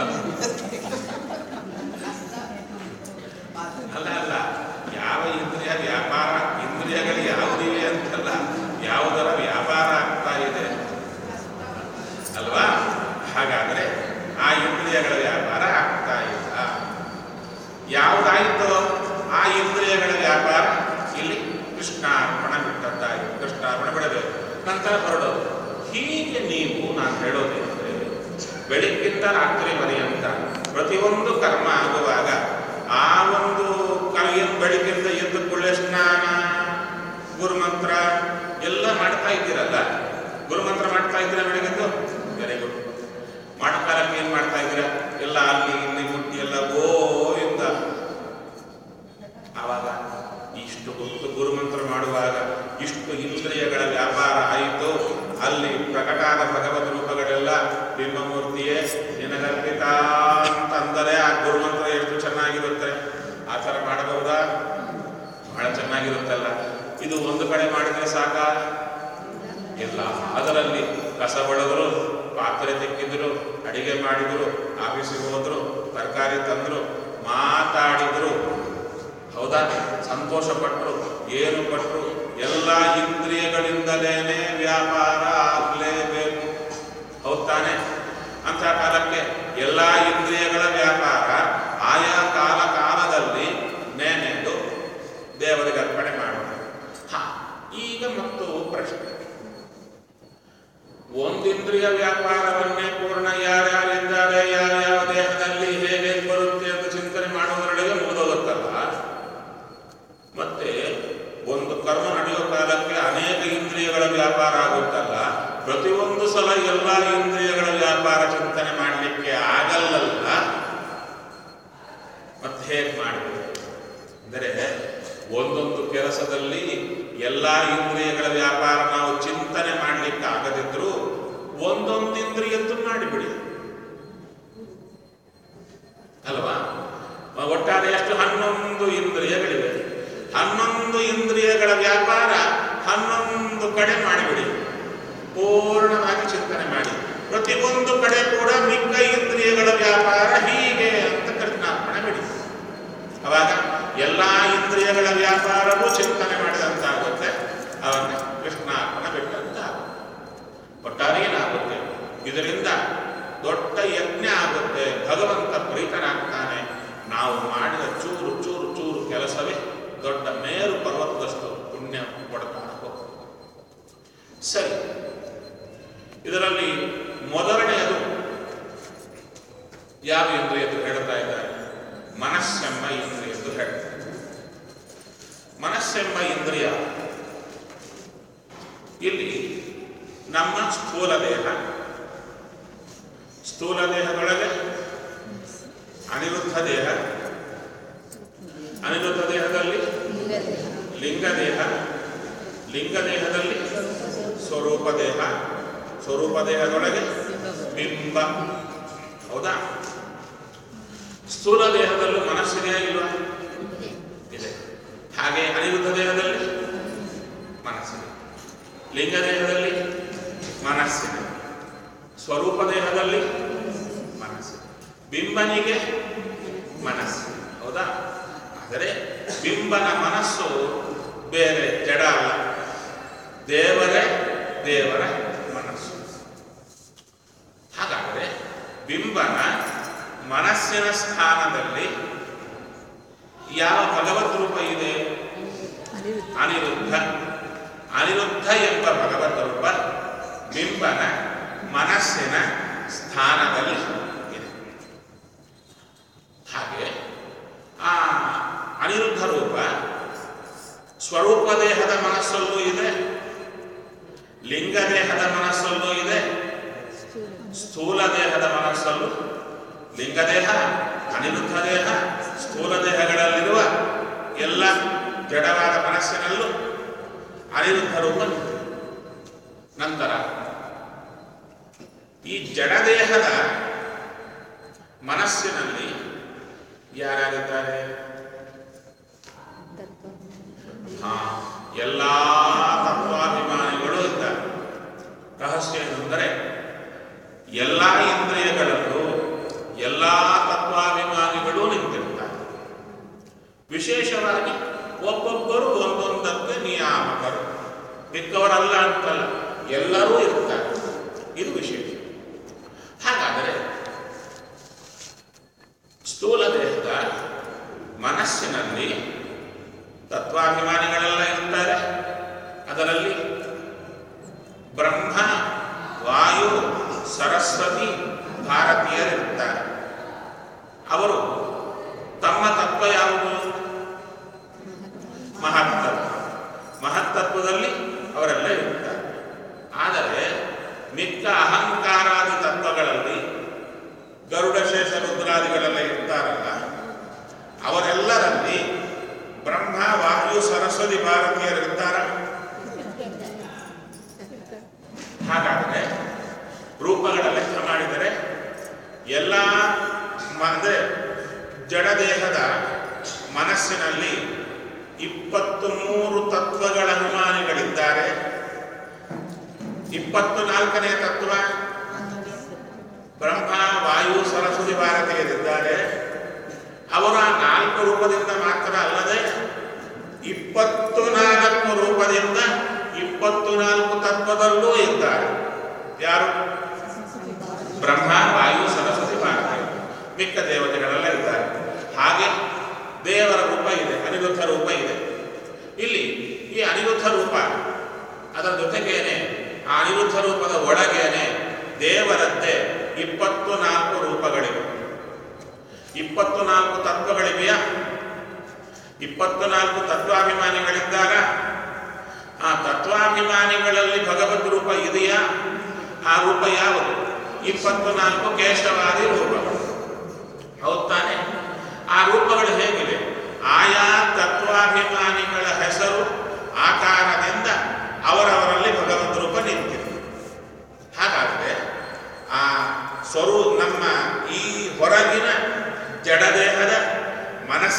ಅಲ್ಲ ಅಲ್ಲ ಯಾವ ಇಂದ್ರಿಯ ವ್ಯಾಪಾರ ಇಂದ್ರಿಯಗಳು ಯಾವುದಿವೆ ಅಂತಲ್ಲ ಯಾವುದರ ವ್ಯಾಪಾರ ಆಗ್ತಾ ಇದೆ ಅಲ್ವಾ ಹಾಗಾದ್ರೆ ಆ ಇಂದ್ರಿಯಗಳ ವ್ಯಾಪಾರ ಆಗ್ತಾ ಇಲ್ಲ ಯಾವುದಾಯಿತೋ ಆ ಇಂದ್ರಿಯಗಳ ವ್ಯಾಪಾರ ಇಲ್ಲಿ ಕೃಷ್ಣಾರ್ಪಣ ಬಿಟ್ಟದ್ದಾಯಿತು ಕೃಷ್ಣಾರ್ಪಣ ಬಿಡಬೇಕು ನಂತರ ಹೊರಡೋದು ಹೀಗೆ ನೀವು ನಾನು ಹೇಳೋದೇನೆಂದರೆ ಬೆಳಿಗ್ಗಿಂದ ರಾತ್ರಿ ಪರ್ಯಂತ ಪ್ರತಿಯೊಂದು ಕರ್ಮ ಆಗುವಾಗ ಆ ಒಂದು ಕರ್ಮ ಬೆಳಿಗ್ಗಿಂದ ಎದ್ದು ಕೂಡಲೇ ಸ್ನಾನ ಗುರುಮಂತ್ರ ಎಲ್ಲ ಮಾಡ್ತಾ ಇದ್ದೀರಲ್ಲ ಗುರುಮಂತ್ರ ಮಾಡ್ತಾ ಇದ್ದೀರಾ ಬೆಳಿಗ್ಗೆದ್ದು ವೆರಿ ಗುಡ್ ಮಾಡೋ ಕಾಲಕ್ಕೆ ಏನು ಮಾಡ್ತಾ ಇದ್ದೀರಾ ಎಲ್ಲ ಅಲ್ಲಿ ಇಲ್ಲಿ ಮುಟ್ಟಿ ಎಲ್ಲ ಗೋವಿಂದ ಆವಾಗ ಇಷ್ಟು ಹೊತ್ತು ಗುರುಮಂತ್ರ ಮಾಡುವಾಗ ಇಷ್ಟು ಇಂದ್ರಿಯಗಳ ವ್ಯಾಪಾರ ಆಯಿತು ಅಲ್ಲಿ ಪ್ರಕಟ ಆದ ಭಗವದ್ ರೂಪಗಳೆಲ್ಲ ಬಿಂಬಮೂರ್ತಿಯೇ ನಿನಗರ್ಪಿತ ಅಂತಂದರೆ ಆ ಗುರುಮಂತ್ರ ಎಷ್ಟು ಚೆನ್ನಾಗಿರುತ್ತೆ ಆ ಥರ ಮಾಡಬಹುದಾ ಬಹಳ ಚೆನ್ನಾಗಿರುತ್ತಲ್ಲ ಇದು ಒಂದು ಕಡೆ ಮಾಡಿದ್ರೆ ಸಾಕ ಇಲ್ಲ ಅದರಲ್ಲಿ ಕಸ ಬಳಿದ್ರು ಪಾತ್ರೆ ತೆಕ್ಕಿದ್ರು ಅಡಿಗೆ ಮಾಡಿದ್ರು ಆಫೀಸಿಗೆ ಹೋದ್ರು ತರಕಾರಿ ತಂದ್ರು ಮಾತಾಡಿದ್ರು ಹೌದಾ ಸಂತೋಷ ಪಟ್ಟರು ಏನು ಪಟ್ಟರು ಎಲ್ಲ ಇಂದ್ರಿಯಗಳಿಂದಲೇನೆ ವ್ಯಾಪಾರ ಆಗಲೇಬೇಕು ಹೌದ್ ತಾನೆ ಅಂತ ಕಾಲಕ್ಕೆ ಎಲ್ಲ ಇಂದ್ರಿಯಗಳ ವ್ಯಾಪಾರ ಆಯಾ ಕಾಲ ಕಾಲದಲ್ಲಿ ನೇನೆಂದು ದೇವರಿಗೆ ಅರ್ಪಣೆ ಮಾಡೋಣ ಹಾ ಈಗ ಮತ್ತು ಪ್ರಶ್ನೆ ಒಂದಿಂದ್ರಿಯ ವ್ಯಾಪಾರವನ್ನೇ ಪೂರ್ಣ ಯಾರ್ಯಾರಿದ್ದಾರೆ ಯಾವ್ಯಾವ ದೇಹದಲ್ಲಿ ಹೇಗೆ ಬರುತ್ತೆ ಅಂತ ಚಿಂತನೆ ಮಾಡುವುದರೊಳಗೆ ಮುಗಿದೋಗುತ್ತಲ್ಲ ಮತ್ತೆ ಒಂದು ಕರ್ಮ ನಡೆಯೋ ಕಾಲಕ್ಕೆ ಅನೇಕ ಇಂದ್ರಿಯಗಳ ವ್ಯಾಪಾರ ಆಗುತ್ತಲ್ಲ ಪ್ರತಿಯೊಂದು ಸಲ ಎಲ್ಲ ಇಂದ್ರಿಯಗಳ ವ್ಯಾಪಾರ ಚಿಂತನೆ ಮಾಡಲಿಕ್ಕೆ ಆಗಲ್ಲಲ್ಲ ಮತ್ತೆ ಹೇಗೆ ಮಾಡಬೇಕು ಅಂದರೆ ಒಂದೊಂದು ಕೆಲಸದಲ್ಲಿ ಎಲ್ಲ ಇಂದ್ರಿಯಗಳ ವ್ಯಾಪಾರ ನಾವು ಚಿಂತನೆ ಮಾಡಲಿಕ್ಕೆ ಆಗದಿದ್ರೂ ಒಂದೊಂದು ಇಂದ್ರಿಯದ್ದು ಮಾಡಿಬಿಡಿ ಅಲ್ವಾ ಒಟ್ಟಾರೆ ಎಷ್ಟು ಹನ್ನೊಂದು ಇಂದ್ರಿಯಗಳಿವೆ ಹನ್ನೊಂದು ಇಂದ್ರಿಯಗಳ ವ್ಯಾಪಾರ ಹನ್ನೊಂದು ಕಡೆ ಮಾಡಿಬಿಡಿ ಪೂರ್ಣವಾಗಿ ಚಿಂತನೆ ಮಾಡಿ ಪ್ರತಿಯೊಂದು ಕಡೆ ಕೂಡ ಮಿಕ್ಕ ಇಂದ್ರಿಯಗಳ ವ್ಯಾಪಾರ ಹೀಗೆ ಅಂತ ಕೃಷ್ಣಾರ್ಪಣೆ ಬಿಡಿ ಅವಾಗ ಎಲ್ಲ ಇಂದ್ರಿಯಗಳ ವ್ಯಾಪಾರವೂ ಚಿಂತನೆ ಮಾಡಿದಂತಾಗುತ್ತೆ ಅವಾಗ ಕೃಷ್ಣಾರ್ಪಣೆ ಬಿಟ್ಟಂತ ಒಟ್ಟಾರೆ ಏನಾಗುತ್ತೆ ಇದರಿಂದ ದೊಡ್ಡ ಯಜ್ಞ ಆಗುತ್ತೆ ಭಗವಂತ ಪ್ರೀತನಾಗ್ತಾನೆ ನಾವು ಮಾಡಿದ ಚೂರು ಚೂರು ಚೂರು ಕೆಲಸವೇ ದೊಡ್ಡ ಮೇರು ಪರ್ವತದಷ್ಟು ಪುಣ್ಯ ಕೊಡ್ತಾ ಹೋಗ್ತದೆ ಸರಿ ಇದರಲ್ಲಿ ಮೊದಲನೆಯದು ಯಾವ ಇಂದ್ರಿಯ ಎಂದು ಹೇಳ್ತಾ ಇದ್ದಾರೆ ಮನಸ್ಸೆಂಬ ಇಂದ್ರಿಯ ಎಂದು ಹೇಳ್ತಾರೆ ಮನಸ್ಸೆಂಬ ಇಂದ್ರಿಯ ಇಲ್ಲಿ ನಮ್ಮ ಸ್ಥೂಲ ದೇಹ ಸ್ಥೂಲ ದೇಹದೊಳಗೆ ಅನಿರುದ್ಧ ದೇಹ ಅನಿರುದ್ಧ ದೇಹದಲ್ಲಿ ಲಿಂಗ ದೇಹ ಲಿಂಗ ದೇಹದಲ್ಲಿ ಸ್ವರೂಪ ದೇಹ ಸ್ವರೂಪ ದೇಹದೊಳಗೆ ಬಿಂಬ ಹೌದಾ ಸ್ಥೂಲ ದೇಹದಲ್ಲೂ ಮನಸ್ಸಿದೆಯಾ ಇಲ್ವಾ ಇದೆ ಹಾಗೆ ಅನಿರುದ್ಧ ದೇಹದಲ್ಲಿ ಮನಸ್ಸಿದೆ ಲಿಂಗ ದೇಹದಲ್ಲಿ ಮನಸ್ಸಿದೆ ಸ್ವರೂಪ ದೇಹದಲ್ಲಿ ಮನಸ್ಸಿದೆ ಬಿಂಬನಿಗೆ ಮನಸ್ಸು ಹೌದಾ ಆದರೆ ಬಿಂಬನ ಮನಸ್ಸು ಬೇರೆ ಜಡ ಅಲ್ಲ ದೇವರೇ ದೇವರ ಮನಸ್ಸು ಹಾಗಾದರೆ ಬಿಂಬನ ಮನಸ್ಸಿನ ಸ್ಥಾನದಲ್ಲಿ ಯಾವ ಭಗವದ್ ರೂಪ ಇದೆ ಅನಿರುದ್ಧ ಅನಿರುದ್ಧ ಎಂಬ ಭಗವದ್ ರೂಪ ಬಿಂಬನ ಮನಸ್ಸಿನ ಸ್ಥಾನದಲ್ಲಿ ಇದೆ ಹಾಗೆ ಆ ಅನಿರುದ್ಧ ರೂಪ ಸ್ವರೂಪ ದೇಹದ ಮನಸ್ಸಲ್ಲೂ ಇದೆ ಲಿಂಗ ದೇಹದ ಮನಸ್ಸಲ್ಲೂ ಇದೆ ಸ್ಥೂಲ ದೇಹದ ಮನಸ್ಸಲ್ಲೂ ಲಿಂಗ ದೇಹ ಅನಿರುದ್ಧ ದೇಹ ಸ್ಥೂಲ ದೇಹಗಳಲ್ಲಿರುವ ಎಲ್ಲ ಜಡವಾದ ಮನಸ್ಸಿನಲ್ಲೂ ಅನಿರುದ್ಧ ರೂಪ ನಿಂತಿದೆ. ನಂತರ ಈ ಜಡದೇಹದ ಮನಸ್ಸಿನಲ್ಲಿ ಯಾರ್ಯಾರಿದ್ದಾರೆ ಹಾ ಎಲ್ಲ ತತ್ವಾಭಿಮಾನಿಗಳು ಇದ್ದಾರೆ ರಹಸ್ಯ ಏನೆಂದರೆ ಎಲ್ಲ ಇಂದ್ರಿಯಗಳಲ್ಲೂ ಎಲ್ಲ ತತ್ವಾಭಿಮಾನಿಗಳು ನಿಂತಿರ್ತಾರೆ ವಿಶೇಷವಾಗಿ ಒಬ್ಬೊಬ್ಬರು ಒಂದೊಂದಕ್ಕೆ ನಿಯಾಮಕರು ಮಿಕ್ಕವರಲ್ಲ ಅಂತಲ್ಲ ಎಲ್ಲರೂ ಇರ್ತಾರೆ ಇದು ವಿಶೇಷ ಹಾಗಾದರೆ ಸ್ಥೂಲ ದೇಹದ ಮನಸ್ಸಿನಲ್ಲಿ ತತ್ವಾಭಿಮಾನಿಗಳೆಲ್ಲ ಇರ್ತಾರೆ ಅದರಲ್ಲಿ ಬ್ರಹ್ಮ ವಾಯು ಸರಸ್ವತಿ ಭಾರತೀಯರಿರ್ತಾರೆ ಅವರು ತಮ್ಮ ತತ್ವ ಯಾವುದು ಮಹತ್ತತ್ವ ಮಹತ್ತತ್ವದಲ್ಲಿ ಅವರೆಲ್ಲ ಇರ್ತಾರೆ ಆದರೆ ಮಿಕ್ಕ ಅಹಂಕಾರಾದಿ ತತ್ವಗಳಲ್ಲಿ ಗರುಡ ಶೇಷ ರುದ್ರಾದಿಗಳೆಲ್ಲ ಇರ್ತಾರಲ್ಲ ಅವರೆಲ್ಲರಲ್ಲಿ ಬ್ರಹ್ಮ ವಾಯು ಸರಸ್ವತಿ ಭಾರತೀಯರಿರ್ತಾರ ಹಾಗಾದರೆ ರೂಪಗಳ ಲೆಕ್ಕ ಮಾಡಿದರೆ ಎಲ್ಲ ಮ- ಅಂದ್ರೆ ಜಡದೇಹದ ಮನಸ್ಸಿನಲ್ಲಿ ಇಪ್ಪತ್ತು ಮೂರು ತತ್ವಗಳ ಅಭಿಮಾನಿಗಳಿದ್ದಾರೆ ಇಪ್ಪತ್ತು ನಾಲ್ಕನೇ ತತ್ವ ಬ್ರಹ್ಮ ವಾಯು ಸರಸ್ವತಿ ಭಾರತೀಯರಿದ್ದಾರೆ ಅವರ ನಾಲ್ಕು ರೂಪದಿಂದ ಮಾತ್ರ ಅಲ್ಲದೆ ಇಪ್ಪತ್ತು ನಾಲ್ಕು ರೂಪದಿಂದ ಇಪ್ಪತ್ತು ನಾಲ್ಕು ತತ್ವದಲ್ಲೂ ಇದ್ದಾರೆ ಯಾರು ಬ್ರಹ್ಮ ವಾಯು ಸರಸ್ವತಿ ಭಾರತೀಯ ಮಿಕ್ಕ ದೇವತೆಗಳೆಲ್ಲ ಇದ್ದಾರೆ ಹಾಗೆ ದೇವರ ರೂಪ ಇದೆ ಅನಿರುದ್ಧ ರೂಪ ಇದೆ ಇಲ್ಲಿ ಈ ಅನಿರುದ್ಧ ರೂಪ ಅದರ ಜೊತೆಗೇನೆ ಆ ಅನಿರುದ್ಧ ರೂಪದ ಒಳಗೇನೆ ದೇವರಂತೆ ಇಪ್ಪತ್ತು ನಾಲ್ಕು ರೂಪಗಳಿವೆ ಇಪ್ಪತ್ತು ನಾಲ್ಕು ತತ್ವಗಳಿವೆಯಾ ಇಪ್ಪತ್ತು ನಾಲ್ಕು ತತ್ವಾಭಿಮಾನಿಗಳಿದ್ದಾಗ ಆ ತತ್ವಾಭಿಮಾನಿಗಳಲ್ಲಿ ಭಗವದ್ ರೂಪ ಇದೆಯಾ ಆ ರೂಪ ಯಾವುದು ಇಪ್ಪತ್ತು ನಾಲ್ಕು ಕೇಶವಾದಿ ರೂಪಗಳು ಹೌದ್ ತಾನೆ ಆ ರೂಪಗಳು ಹೇಗಿವೆ ಆಯಾ ತತ್ವಾಭಿಮಾನಿಗಳ ಹೆಸರು ಆಕಾರದಿಂದ ಅವರವರಲ್ಲಿ ಭಗವದ್ ರೂಪ ನಿಂತಿದೆ ಹಾಗಾದರೆ ಆ ಸ್ವರೂ ನಮ್ಮ ಈ ಹೊರಗಿನ ಜಡದೇಹದ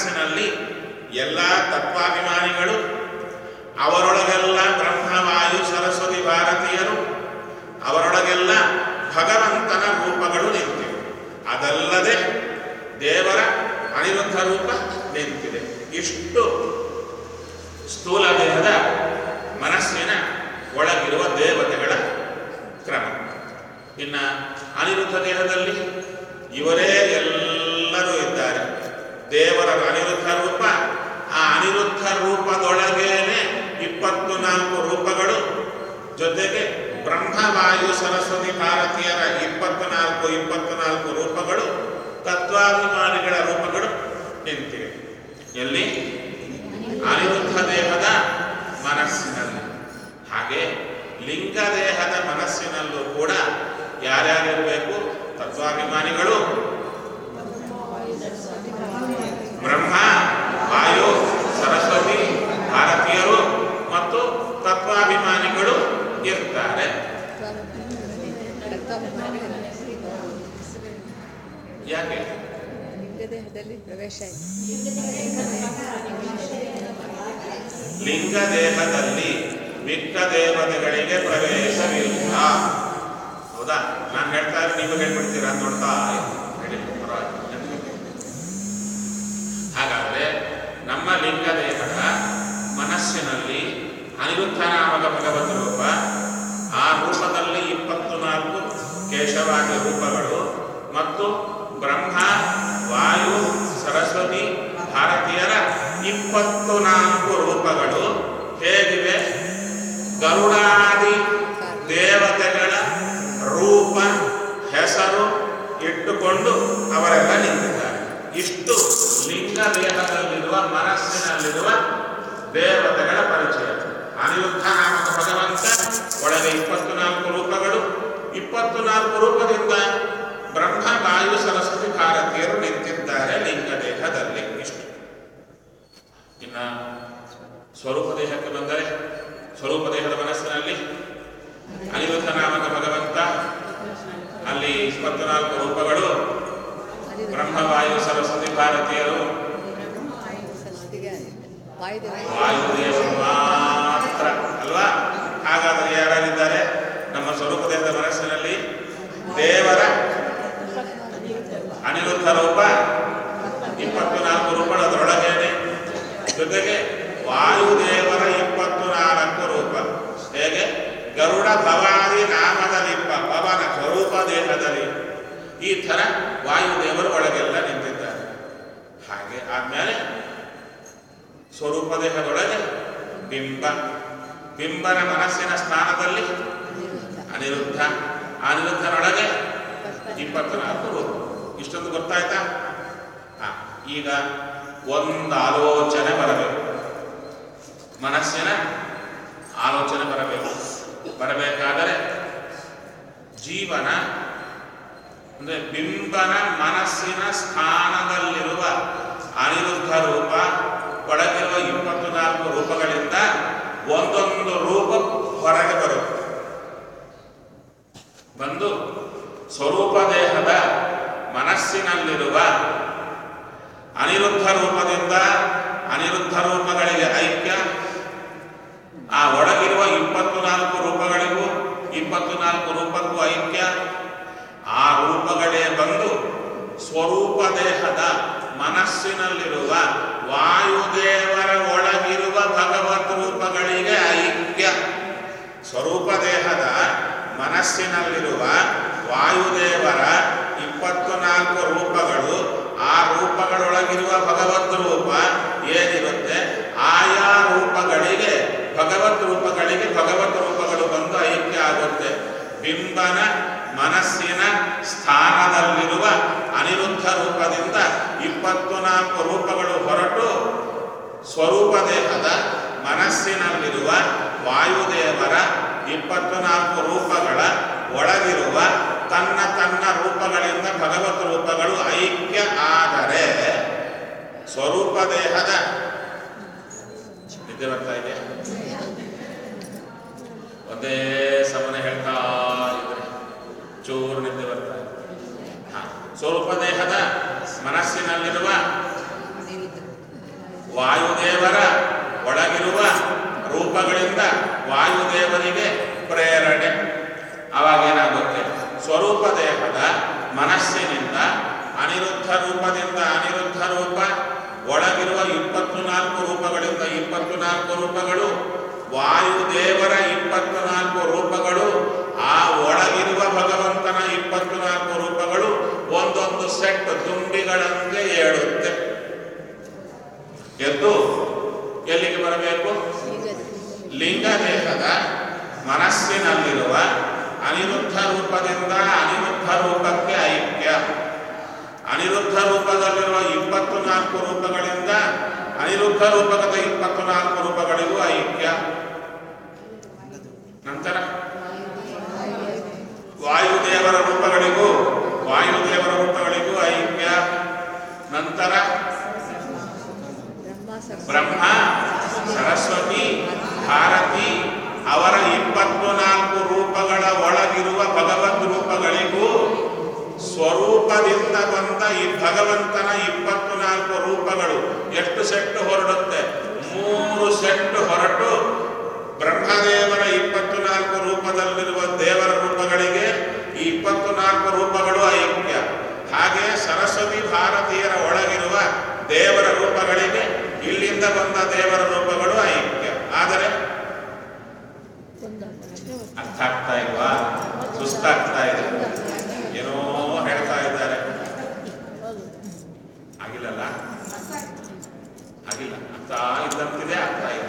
ಮನಸ್ಸಿನಲ್ಲಿ ಎಲ್ಲ ತತ್ವಾಭಿಮಾನಿಗಳು ಅವರೊಳಗೆಲ್ಲ ಬ್ರಹ್ಮವಾಯು ಸರಸ್ವತಿ ಭಾರತೀಯರು ಅವರೊಳಗೆಲ್ಲ ಭಗವಂತನ ರೂಪಗಳು ನಿಂತಿವೆ ಅದಲ್ಲದೆ ದೇವರ ಅನಿರುದ್ಧ ರೂಪ ನಿಂತಿದೆ ಇಷ್ಟು ಸ್ಥೂಲ ದೇಹದ ಮನಸ್ಸಿನ ಒಳಗಿರುವ ದೇವತೆಗಳ ಕ್ರಮ ಇನ್ನ ಅನಿರುದ್ಧ ದೇಹದಲ್ಲಿ ಇವರೇ ಎಲ್ಲರೂ ಇದ್ದಾರೆ ದೇವರ ಅನಿರುದ್ಧ ರೂಪ ಆ ಅನಿರುದ್ಧ ರೂಪದೊಳಗೇನೆ ಇಪ್ಪತ್ತು ನಾಲ್ಕು ರೂಪಗಳು ಜೊತೆಗೆ ಬ್ರಹ್ಮವಾಯು ಸರಸ್ವತಿ ಭಾರತೀಯರ ಇಪ್ಪತ್ತು ನಾಲ್ಕು ಇಪ್ಪತ್ತು ನಾಲ್ಕು ರೂಪಗಳು ತತ್ವಾಭಿಮಾನಿಗಳ ರೂಪಗಳು ನಿಂತಿವೆ ಎಲ್ಲಿ ಅನಿರುದ್ಧ ದೇಹದ ಮನಸ್ಸಿನಲ್ಲಿ ಹಾಗೆ ಲಿಂಗ ದೇಹದ ಮನಸ್ಸಿನಲ್ಲೂ ಕೂಡ ಯಾರ್ಯಾರಿರಬೇಕು ತತ್ವಾಭಿಮಾನಿಗಳು ಬ್ರಹ್ಮ ವಾಯು ಸರಸ್ವತಿ ಭಾರತೀಯರು ಮತ್ತು ತತ್ವಾಭಿಮಾನಿಗಳು ಇರ್ತಾರೆ ಯಾಕೆ ದೇಹದಲ್ಲಿ ಪ್ರವೇಶ ಆಯಿತು ಲಿಂಗ ದೇಹದಲ್ಲಿ ಮಿಕ್ಕ ದೇವತೆಗಳಿಗೆ ಪ್ರವೇಶವಿಲ್ಲ ಹೌದಾ ನಾನು ಹೇಳ್ತಾ ಇದ್ರೆ ನೀವು ಹೇಳ್ಬಿಡ್ತೀರಾ ನೋಡ್ತಾ ಇರಿ. ಹೇಳಿ ಪರವಾಗಿಲ್ಲ. ಹಾಗಾದ್ರೆ ನಮ್ಮ ಲಿಂಗ ದೇಹದ ಮನಸ್ಸಿನಲ್ಲಿ ಅನಿರುದ್ಧ ನಾಮಕ ಭಗವತ್ ರೂಪ ಆ ರೂಪದಲ್ಲಿ ಇಪ್ಪತ್ತು ನಾಲ್ಕು ಕೇಶವಾದ ರೂಪಗಳು ಮತ್ತು ಬ್ರಹ್ಮ ವಾಯು ಸರಸ್ವತಿ ಭಾರತೀಯರ ಇಪ್ಪತ್ತು ನಾಲ್ಕು ರೂಪಗಳು ಹೇಗಿವೆ ಗರುಡಾದಿ ದೇವತೆಗಳ ರೂಪ ಹೆಸರು ಇಟ್ಟುಕೊಂಡು ಅವರೆಲ್ಲ ನಿಂತಿದ್ದಾರೆ ಇಷ್ಟು ಲಿಂಗ ದೇಹದಲ್ಲಿರುವ ಮನಸ್ಸಿನಲ್ಲಿರುವ ದೇವತೆಗಳ ಪರಿಚಯ ಅನಿರುದ್ಧ ನಾಮಕ ಭಗವಂತ ಒಳಗೆ ಇಪ್ಪತ್ತು ನಾಲ್ಕು ರೂಪಗಳು ಇಪ್ಪತ್ತು ನಾಲ್ಕು ರೂಪದಿಂದ ಬ್ರಹ್ಮ ವಾಯು ಸರಸ್ವತಿ ಭಾರತೀಯರು ನಿಂತಿದ್ದಾರೆ ಲಿಂಗ ದೇಹದಲ್ಲಿ ಇಷ್ಟು ಇನ್ನ ಸ್ವರೂಪ ದೇಹಕ್ಕೆ ಬಂದರೆ ಸ್ವರೂಪ ದೇಹದ ಮನಸ್ಸಿನಲ್ಲಿ ಅನಿರುದ್ಧ ನಾಮಕ ಭಗವಂತ ಅಲ್ಲಿ ಇಪ್ಪತ್ನಾಲ್ಕು ರೂಪಗಳು ಬ್ರಹ್ಮವಾಯು ಸರಸ್ವತಿ ಭಾರತೀಯರು ವಾಯುದೇವರು ಮಾತ್ರ ಅಲ್ವಾ ಹಾಗಾದರೆ ಯಾರ್ಯಾರಿದ್ದಾರೆ ನಮ್ಮ ಸ್ವರೂಪ ದೇಹದ ಮನಸ್ಸಿನಲ್ಲಿ ದೇವರ ಅನಿರುದ್ಧ ರೂಪ ಇಪ್ಪತ್ತು ನಾಲ್ಕು ರೂಪಗಳು ಅದರೊಳಗೇನೆ ಜೊತೆಗೆ ವಾಯುದೇವರ ಇಪ್ಪತ್ತು ನಾಲ್ಕು ರೂಪ ಹೇಗೆ ಗರುಡ ಭವಾದಿ ನಾಮದಲ್ಲಿಪ್ಪ ಪವನ ಸ್ವರೂಪ ದೇಹದಲ್ಲಿ ಈ ಥರ ವಾಯುದೇವರು ಒಳಗೆಲ್ಲ ನಿಂತಿದ್ದಾರೆ ಹಾಗೆ ಆದ್ಮೇಲೆ ಸ್ವರೂಪ ದೇಹದೊಳಗೆ ಬಿಂಬ ಬಿಂಬನ ಮನಸ್ಸಿನ ಸ್ಥಾನದಲ್ಲಿ ಅನಿರುದ್ಧ ಅನಿರುದ್ಧನೊಳಗೆ ಇಪ್ಪತ್ನಾಲ್ಕು ರೂಪ ಇಷ್ಟೊಂದು ಗೊತ್ತಾಯ್ತಾ ಹಾ ಈಗ ಒಂದು ಆಲೋಚನೆ ಬರಬೇಕು ಮನಸ್ಸಿನ ಆಲೋಚನೆ ಬರಬೇಕು ಬರಬೇಕಾದರೆ ಜೀವನ ಅಂದ್ರೆ ಬಿಂಬನ ಮನಸ್ಸಿನ ಸ್ಥಾನದಲ್ಲಿರುವ ಅನಿರುದ್ಧ ರೂಪ ಒಳಗಿರುವ ಇಪ್ಪತ್ತು ನಾಲ್ಕು ರೂಪಗಳಿಂದ ಒಂದೊಂದು ರೂಪ ಹೊರಗೆ ಬರುತ್ತೆ ಬಂದು ಸ್ವರೂಪ ದೇಹದ ಮನಸ್ಸಿನಲ್ಲಿರುವ ಅನಿರುದ್ಧ ರೂಪದಿಂದ ಅನಿರುದ್ಧ ರೂಪಗಳಿಗೆ ಐಕ್ಯ ಆ ಒಳಗಿರುವ ಇಪ್ಪತ್ತು ನಾಲ್ಕು ರೂಪಗಳಿಗೂ ಇಪ್ಪತ್ತು ನಾಲ್ಕು ರೂಪಕ್ಕೂ ಐಕ್ಯ ಆ ರೂಪಗಳೇ ಬಂದು ಸ್ವರೂಪ ದೇಹದ ಮನಸ್ಸಿನಲ್ಲಿರುವ ವಾಯುದೇವರ ಒಳಗಿರುವ ಭಗವತ್ ರೂಪಗಳಿಗೆ ಐಕ್ಯ ಸ್ವರೂಪ ದೇಹದ ಮನಸ್ಸಿನಲ್ಲಿರುವ ವಾಯುದೇವರ ಇಪ್ಪತ್ತು ನಾಲ್ಕು ರೂಪಗಳು ಆ ರೂಪಗಳೊಳಗಿರುವ ಭಗವತ್ ರೂಪ ಏನಿರುತ್ತೆ ಆಯಾ ರೂಪಗಳಿಗೆ ಭಗವತ್ ರೂಪಗಳಿಗೆ ಭಗವತ್ ರೂಪಗಳು ಬಂದು ಐಕ್ಯ ಆಗುತ್ತೆ ಬಿಂಬನ ಮನಸ್ಸಿನ ಸ್ಥಾನದಲ್ಲಿರುವ ಅನಿರುದ್ಧ ರೂಪದಿಂದ ಇಪ್ಪತ್ತು ನಾಲ್ಕು ರೂಪಗಳು ಹೊರಟು ಸ್ವರೂಪ ದೇಹದ ಮನಸ್ಸಿನಲ್ಲಿರುವ ವಾಯುದೇವರ ಇಪ್ಪತ್ತು ನಾಲ್ಕು ರೂಪಗಳ ಒಳಗಿರುವ ತನ್ನ ತನ್ನ ರೂಪಗಳಿಂದ ಭಗವತ್ ರೂಪಗಳು ಐಕ್ಯ ಆದರೆ ಸ್ವರೂಪ ದೇಹದ ನಿದ್ದೆ ಬರ್ತಾ ಇದೆ ಒಂದೇ ಸಮನೆ ಹೇಳ್ತಾ ಇದ್ರೆ ಚೂರು ನಿದ್ದೆ ಬರ್ತಾ ಇದೆ ಹಾ ಸ್ವರೂಪ ದೇಹದ ಮನಸ್ಸಿನಲ್ಲಿರುವ ಸ್ವರೂಪ ದೇಹದ ಮನಸ್ಸಿನಿಂದ ಅನಿರುದ್ಧ ರೂಪದಿಂದ ಅನಿರುದ್ಧ ರೂಪ ಒಳಗಿರುವ ಇಪ್ಪತ್ತು ನಾಲ್ಕು ರೂಪಗಳಿಂದ ಇಪ್ಪತ್ತು ನಾಲ್ಕು ರೂಪಗಳು ವಾಯುದೇವರ ಇಪ್ಪತ್ತು ನಾಲ್ಕು ರೂಪಗಳು ಆ ಒಳಗಿರುವ ಭಗವಂತನ ಇಪ್ಪತ್ತು ನಾಲ್ಕು ರೂಪಗಳು ಒಂದೊಂದು ಸೆಟ್ ತುಂಬಿಗಳಂತೆ ಏಳುತ್ತೆ ಎದ್ದು ಎಲ್ಲಿಗೆ ಬರಬೇಕು ಲಿಂಗ ದೇಹದ ಮನಸ್ಸಿನಲ್ಲಿರುವ ಅನಿರುದ್ಧ ರೂಪದಿಂದ ಅನಿರುದ್ಧ ರೂಪಕ್ಕೆ ಐಕ್ಯ ಅನಿರುದ್ಧ ರೂಪದಲ್ಲಿರುವ ಇಪ್ಪತ್ತು ನಾಲ್ಕು ರೂಪಗಳಿಂದ ಅನಿರುದ್ಧ ರೂಪಕದ ಇಪ್ಪತ್ತು ನಾಲ್ಕು ರೂಪಗಳಿಗೂ ಐಕ್ಯ ನಂತರ ವಾಯುದೇವರ ರೂಪಗಳಿಗೂ ವಾಯುದೇವರ ರೂಪಗಳಿಗೂ ಐಕ್ಯ ನಂತರ ಬ್ರಹ್ಮ ಸರಸ್ವತಿ ಭಾರತಿ ಅವರ ಇಪ್ಪತ್ತು ನಾಲ್ಕು ರೂಪಗಳ ಒಳಗಿರುವ ಭಗವದ್ ರೂಪಗಳಿಗೂ ಸ್ವರೂಪದಿಂದ ಬಂದ ಈ ಭಗವಂತನ ಇಪ್ಪತ್ತು ನಾಲ್ಕು ರೂಪಗಳು ಎಷ್ಟು ಸೆಟ್ ಹೊರಡುತ್ತೆ ಮೂರು ಸೆಟ್ ಹೊರಟು ಬ್ರಹ್ಮದೇವರ ಇಪ್ಪತ್ತು ನಾಲ್ಕು ರೂಪದಲ್ಲಿರುವ ದೇವರ ರೂಪಗಳಿಗೆ ಈ ಇಪ್ಪತ್ತು ನಾಲ್ಕು ರೂಪಗಳು ಐಕ್ಯ ಹಾಗೆ ಸರಸ್ವತಿ ಭಾರತೀಯರ ಒಳಗಿರುವ ದೇವರ ರೂಪಗಳಿಗೆ ಇಲ್ಲಿಂದ ಬಂದ ದೇವರ ರೂಪಗಳು ಐಕ್ಯ ಆದರೆ ಅರ್ಥ ಆಗ್ತಾ ಇಲ್ವಾ ಸುಸ್ತಾಗ್ತಾ ಇದೆ ಏನೋ ಹೇಳ್ತಾ ಇದ್ದಾರೆ ಆಗಿಲ್ಲಲ್ಲ ಆಗಿಲ್ಲ ಅರ್ಥ ಇದ್ದಂತಿದೆ ಆಗ್ತಾ ಇಲ್ಲ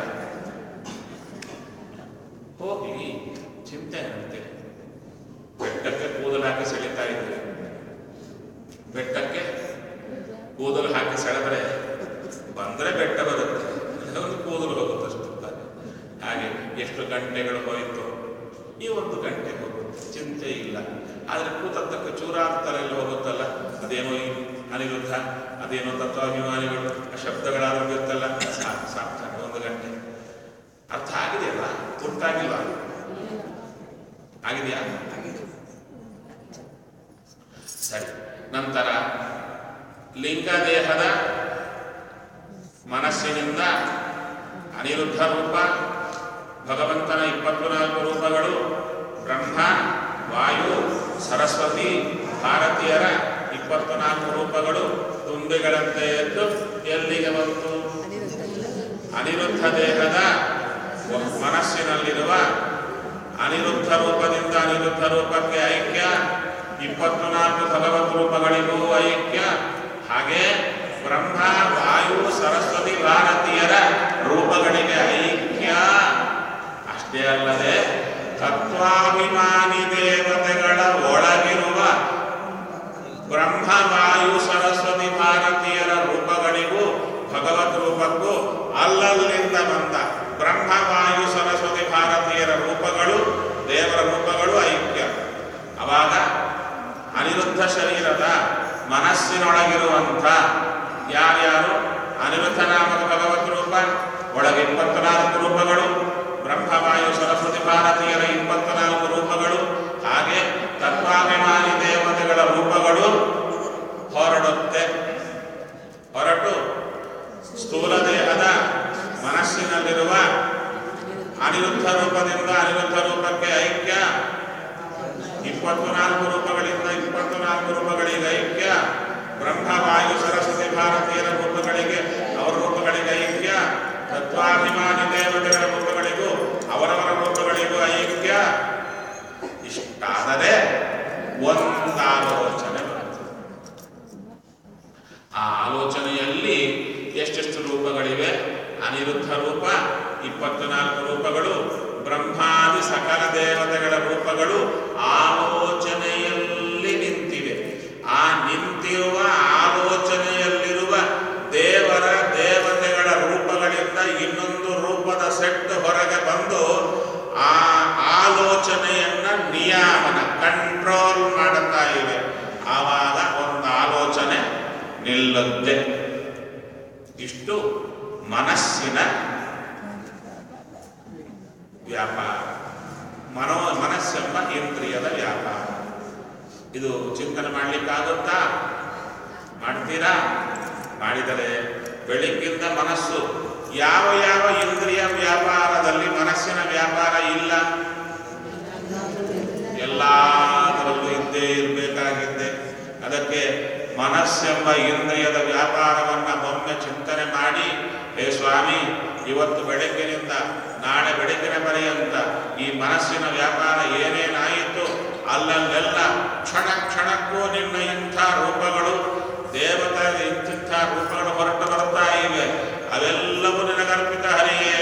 ಹೋಗಿ ಚಿಂತೆ ಅಂತೆ ಬೆಟ್ಟಕ್ಕೆ ಕೂದಲು ಹಾಕಿ ಸೆಳಿತಾ ಇದ್ರೆ ಬೆಟ್ಟಕ್ಕೆ ಕೂದಲು ಹಾಕಿ ಸೆಳೆದ್ರೆ ಬಂದ್ರೆ ಬೆಟ್ಟ ಬರುತ್ತೆ ಒಂದು ಕೂದಲು ಹೋಗುತ್ತೆ ಅಷ್ಟು ಹಾಗೆ ಎಷ್ಟು ಗಂಟೆಗಳು ಹೋಯಿತು ಈ ಒಂದು ಗಂಟೆ ಹೋಗುತ್ತೆ ಚಿಂತೆ ಇಲ್ಲ ಆದರೆ ಕೂತದ್ದಕ್ಕೆ ಚೂರಾಗ್ತಲೆಲ್ಲ ಹೋಗುತ್ತಲ್ಲ ಅದೇನೋ ಈ ಅನಿರುದ್ಧ ಅದೇನೋ ತತ್ವಾಭಿಮಾನಿಗಳು ಆ ಶಬ್ದಗಳಾದ್ರೂ ಇರುತ್ತಲ್ಲ ಸಾಕು ಸಾಕು ಸಾಕು ಒಂದು ಗಂಟೆ ಅರ್ಥ ಆಗಿದೆಯಲ್ಲ ಗೊತ್ತಾಗಿಲ್ವಾ ಆಗಿದೆಯಾ ಸರಿ ನಂತರ ಲಿಂಗ ದೇಹದ ಮನಸ್ಸಿನಿಂದ ಅನಿರುದ್ಧ ರೂಪ ಭಗವಂತನ ಇಪ್ಪತ್ತು ನಾಲ್ಕು ರೂಪಗಳು ಬ್ರಹ್ಮ ವಾಯು ಸರಸ್ವತಿ ಭಾರತೀಯರ ಇಪ್ಪತ್ತು ನಾಲ್ಕು ರೂಪಗಳು ತುಂಬಿಗಳಂತೆ ಎದ್ದು ಎಲ್ಲಿಗೆ ಬಂತು ಅನಿರುದ್ಧ ದೇಹದ ಮನಸ್ಸಿನಲ್ಲಿರುವ ಅನಿರುದ್ಧ ರೂಪದಿಂದ ಅನಿರುದ್ಧ ರೂಪಕ್ಕೆ ಐಕ್ಯ ಇಪ್ಪತ್ತು ನಾಲ್ಕು ಭಗವತ್ ರೂಪಗಳಿಗೂ ಐಕ್ಯ ಹಾಗೆ ಬ್ರಹ್ಮ ವಾಯು ಸರಸ್ವತಿ ಭಾರತೀಯರ ರೂಪಗಳಿಗೆ ಐಕ್ಯ ಅಷ್ಟೇ ಅಲ್ಲದೆ ತತ್ವಾಭಿಮಾನಿ ದೇವತೆಗಳ ಒಳಗಿರುವ ಬ್ರಹ್ಮ ವಾಯು ಸರಸ್ವತಿ ಭಾರತೀಯರ ರೂಪಗಳಿಗೂ ಭಗವತ್ ರೂಪಕ್ಕೂ ಅಲ್ಲಲ್ಲಿಂದ ಬಂದ ಬ್ರಹ್ಮ ವಾಯು ಸರಸ್ವತಿ ಭಾರತೀಯರ ರೂಪಗಳು ದೇವರ ರೂಪಗಳು ಐಕ್ಯ ಅವಾಗ ಅನಿರುದ್ಧ ಶರೀರದ ಮನಸ್ಸಿನೊಳಗಿರುವಂಥ ಯಾರ್ಯಾರು ಅನಿರುದ್ಧ ನಾಮಕ ಭಗವತ್ ರೂಪ ಒಳಗೆ ಇಪ್ಪತ್ನಾಲ್ಕು ರೂಪಗಳು ಬ್ರಹ್ಮವಾಯು ಸರಸ್ವತಿ ಭಾರತೀಯರ ಇಪ್ಪತ್ನಾಲ್ಕು ರೂಪಗಳು ಹಾಗೆ ತತ್ವಾಭಿಮಾನಿ ದೇವತೆಗಳ ರೂಪಗಳು ಹೊರಡುತ್ತೆ ಹೊರಟು ಸ್ಥೂಲ ದೇಹದ ಮನಸ್ಸಿನಲ್ಲಿರುವ ಅನಿರುದ್ಧ ರೂಪದಿಂದ ಅನಿರುದ್ಧ ರೂಪಕ್ಕೆ ಐಕ್ಯ ಇಪ್ಪತ್ತು ನಾಲ್ಕು ರೂಪಗಳಿಂದ ಇಪ್ಪತ್ತು ನಾಲ್ಕು ರೂಪಗಳಿಗೆ ಐಕ್ಯ ಬ್ರಹ್ಮ ವಾಯು ಸರಸ್ವತಿ ಭಾರತೀಯರ ರೂಪಗಳಿಗೆ ಅವರ ರೂಪಗಳಿಗೆ ಐಕ್ಯ ತತ್ವಾಭಿಮಾನಿ ದೇವತೆಗಳ ರೂಪಗಳಿಗೂ ಅವರವರ ರೂಪಗಳಿಗೂ ಐಕ್ಯ ಇಷ್ಟಾದರೆ ಒಂದಾಲೋಚನೆ ಬರುತ್ತೆ ಆ ಆಲೋಚನೆಯಲ್ಲಿ ಎಷ್ಟೆಷ್ಟು ರೂಪಗಳಿವೆ ಅನಿರುದ್ಧ ರೂಪ ಇಪ್ಪತ್ನಾಲ್ಕು ರೂಪಗಳು ಬ್ರಹ್ಮಾದಿ ಸಕಲ ದೇವತೆಗಳ ರೂಪಗಳು ಆಲೋಚನೆಯಲ್ಲಿ ನಿಂತಿವೆ ಆ ನಿಂತಿರುವ ಆಲೋಚನೆಯಲ್ಲಿರುವ ದೇವರ ದೇವತೆಗಳ ರೂಪಗಳಿಂದ ಇನ್ನೊಂದು ರೂಪದ ಸೆಟ್ ಹೊರಗೆ ಬಂದು ಆ ಆಲೋಚನೆಯನ್ನ ನಿಯಾಮನ ಕಂಟ್ರೋಲ್ ಮಾಡುತ್ತಾ ಇವೆ ಆವಾಗ ಒಂದು ಆಲೋಚನೆ ನಿಲ್ಲುತ್ತೆ ಇಷ್ಟು ಮನಸ್ಸಿನ ವ್ಯಾಪಾರ ಮನೋ ಮನಸ್ಸೆಂಬ ಇಂದ್ರಿಯದ ವ್ಯಾಪಾರ ಇದು ಚಿಂತನೆ ಮಾಡ್ಲಿಕ್ಕಾಗುತ್ತಾ ಮಾಡ್ತೀರಾ ಮಾಡಿದರೆ ಬೆಳಿಗ್ಗಿಂದ ಮನಸ್ಸು ಯಾವ ಯಾವ ಇಂದ್ರಿಯ ವ್ಯಾಪಾರದಲ್ಲಿ ಮನಸ್ಸಿನ ವ್ಯಾಪಾರ ಇಲ್ಲ ಎಲ್ಲದರಲ್ಲೂ ಇದ್ದೇ ಮನಸ್ಸೆಂಬ ಇಂದ್ರಿಯದ ವ್ಯಾಪಾರವನ್ನ ಒಮ್ಮೆ ಚಿಂತನೆ ಮಾಡಿ ಹೇ ಸ್ವಾಮಿ ಇವತ್ತು ಬೆಳಗ್ಗಿನಿಂದ ನಾಳೆ ಬೆಳಗ್ಗಿನ ಪರ್ಯಂತ ಈ ಮನಸ್ಸಿನ ವ್ಯಾಪಾರ ಏನೇನಾಯಿತು ಅಲ್ಲಲ್ಲೆಲ್ಲ ಕ್ಷಣ ಕ್ಷಣಕ್ಕೂ ನಿನ್ನ ಇಂಥ ರೂಪಗಳು ದೇವತೆ ಇಂತಿಂಥ ರೂಪಗಳು ಹೊರಟು ಬರ್ತಾ ಇವೆ ಅವೆಲ್ಲವೂ ನಿನಗರ್ಪಿತ ಹರಿಯೇ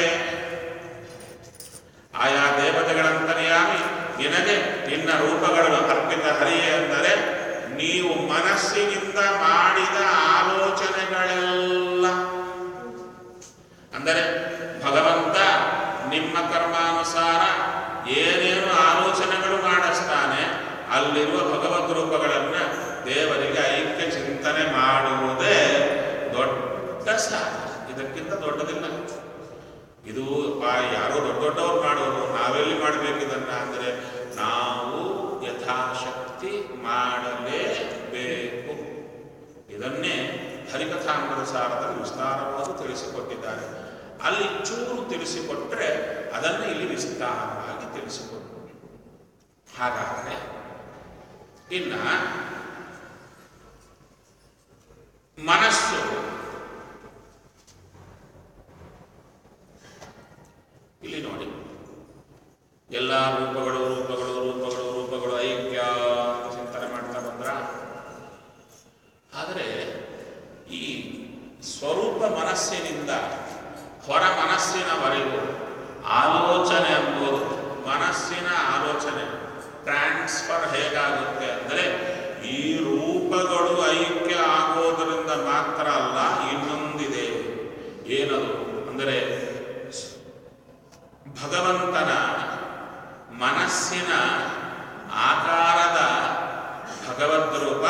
ಆಯಾ ದೇವತೆಗಳಂತರ್ಯಾಮಿ ನಿನಗೆ ನಿನ್ನ ರೂಪಗಳನ್ನು ಅರ್ಪಿತ ಹರಿಯೇ ಅಂದರೆ ನೀವು ಮನಸ್ಸಿನಿಂದ ಮಾಡಿದ ಆಲೋಚನೆಗಳೆಲ್ಲ ಅಂದರೆ ಭಗವಂತ ನಿಮ್ಮ ಕರ್ಮಾನುಸಾರ ಏನೇನು ಆಲೋಚನೆಗಳು ಮಾಡಿಸ್ತಾನೆ ಅಲ್ಲಿರುವ ಭಗವದ್ ರೂಪಗಳನ್ನು ದೇವರಿಗೆ ಐಕ್ಯ ಚಿಂತನೆ ಮಾಡುವುದೇ ದೊಡ್ಡ ಸಾಧನೆ ಇದಕ್ಕಿಂತ ದೊಡ್ಡದಿಲ್ಲ ಇದು ಪಾ ಯಾರೋ ದೊಡ್ಡ ದೊಡ್ಡವ್ರು ಮಾಡೋರು ನಾವೆಲ್ಲಿ ಮಾಡಬೇಕು ಇದನ್ನ ಅಂದರೆ ನಾವು ಯಥಾಶಕ್ತಿ ಮಾಡಲೇಬೇಕು ಇದನ್ನೇ ಹರಿಕಥಾಮೃತ ಸಾರದಲ್ಲಿ ವಿಸ್ತಾರವಾಗಿ ತಿಳಿಸಿಕೊಟ್ಟಿದ್ದಾರೆ ಅಲ್ಲಿ ಚೂರು ತಿಳಿಸಿಕೊಟ್ರೆ ಅದನ್ನು ಇಲ್ಲಿ ವಿಸ್ತಾರವಾಗಿ ತಿಳಿಸಿಕೊಟ್ಟು ಹಾಗಾದರೆ ಇನ್ನ ಮನಸ್ಸು ಇಲ್ಲಿ ನೋಡಿ ಎಲ್ಲ ರೂಪಗಳು ರೂಪಗಳು ರೂಪಗಳು ರೂಪಗಳು ಐಕ್ಯ ಅಂತ ಚಿಂತನೆ ಮಾಡ್ತಾ ಬಂದ್ರ ಆದರೆ ಈ ಸ್ವರೂಪ ಮನಸ್ಸಿನಿಂದ ಹೊರ ಮನಸ್ಸಿನವರೆಗೂ ಆಲೋಚನೆ ಎಂಬುದು ಮನಸ್ಸಿನ ಆಲೋಚನೆ ಟ್ರಾನ್ಸ್ಫರ್ ಹೇಗಾಗುತ್ತೆ ಅಂದರೆ ಈ ರೂಪಗಳು ಐಕ್ಯ ಆಗೋದರಿಂದ ಮಾತ್ರ ಅಲ್ಲ ಇನ್ನೊಂದಿದೆ ಏನದು ಅಂದರೆ ಭಗವಂತನ ಮನಸ್ಸಿನ ಆಕಾರದ ಭಗವದ್ ರೂಪ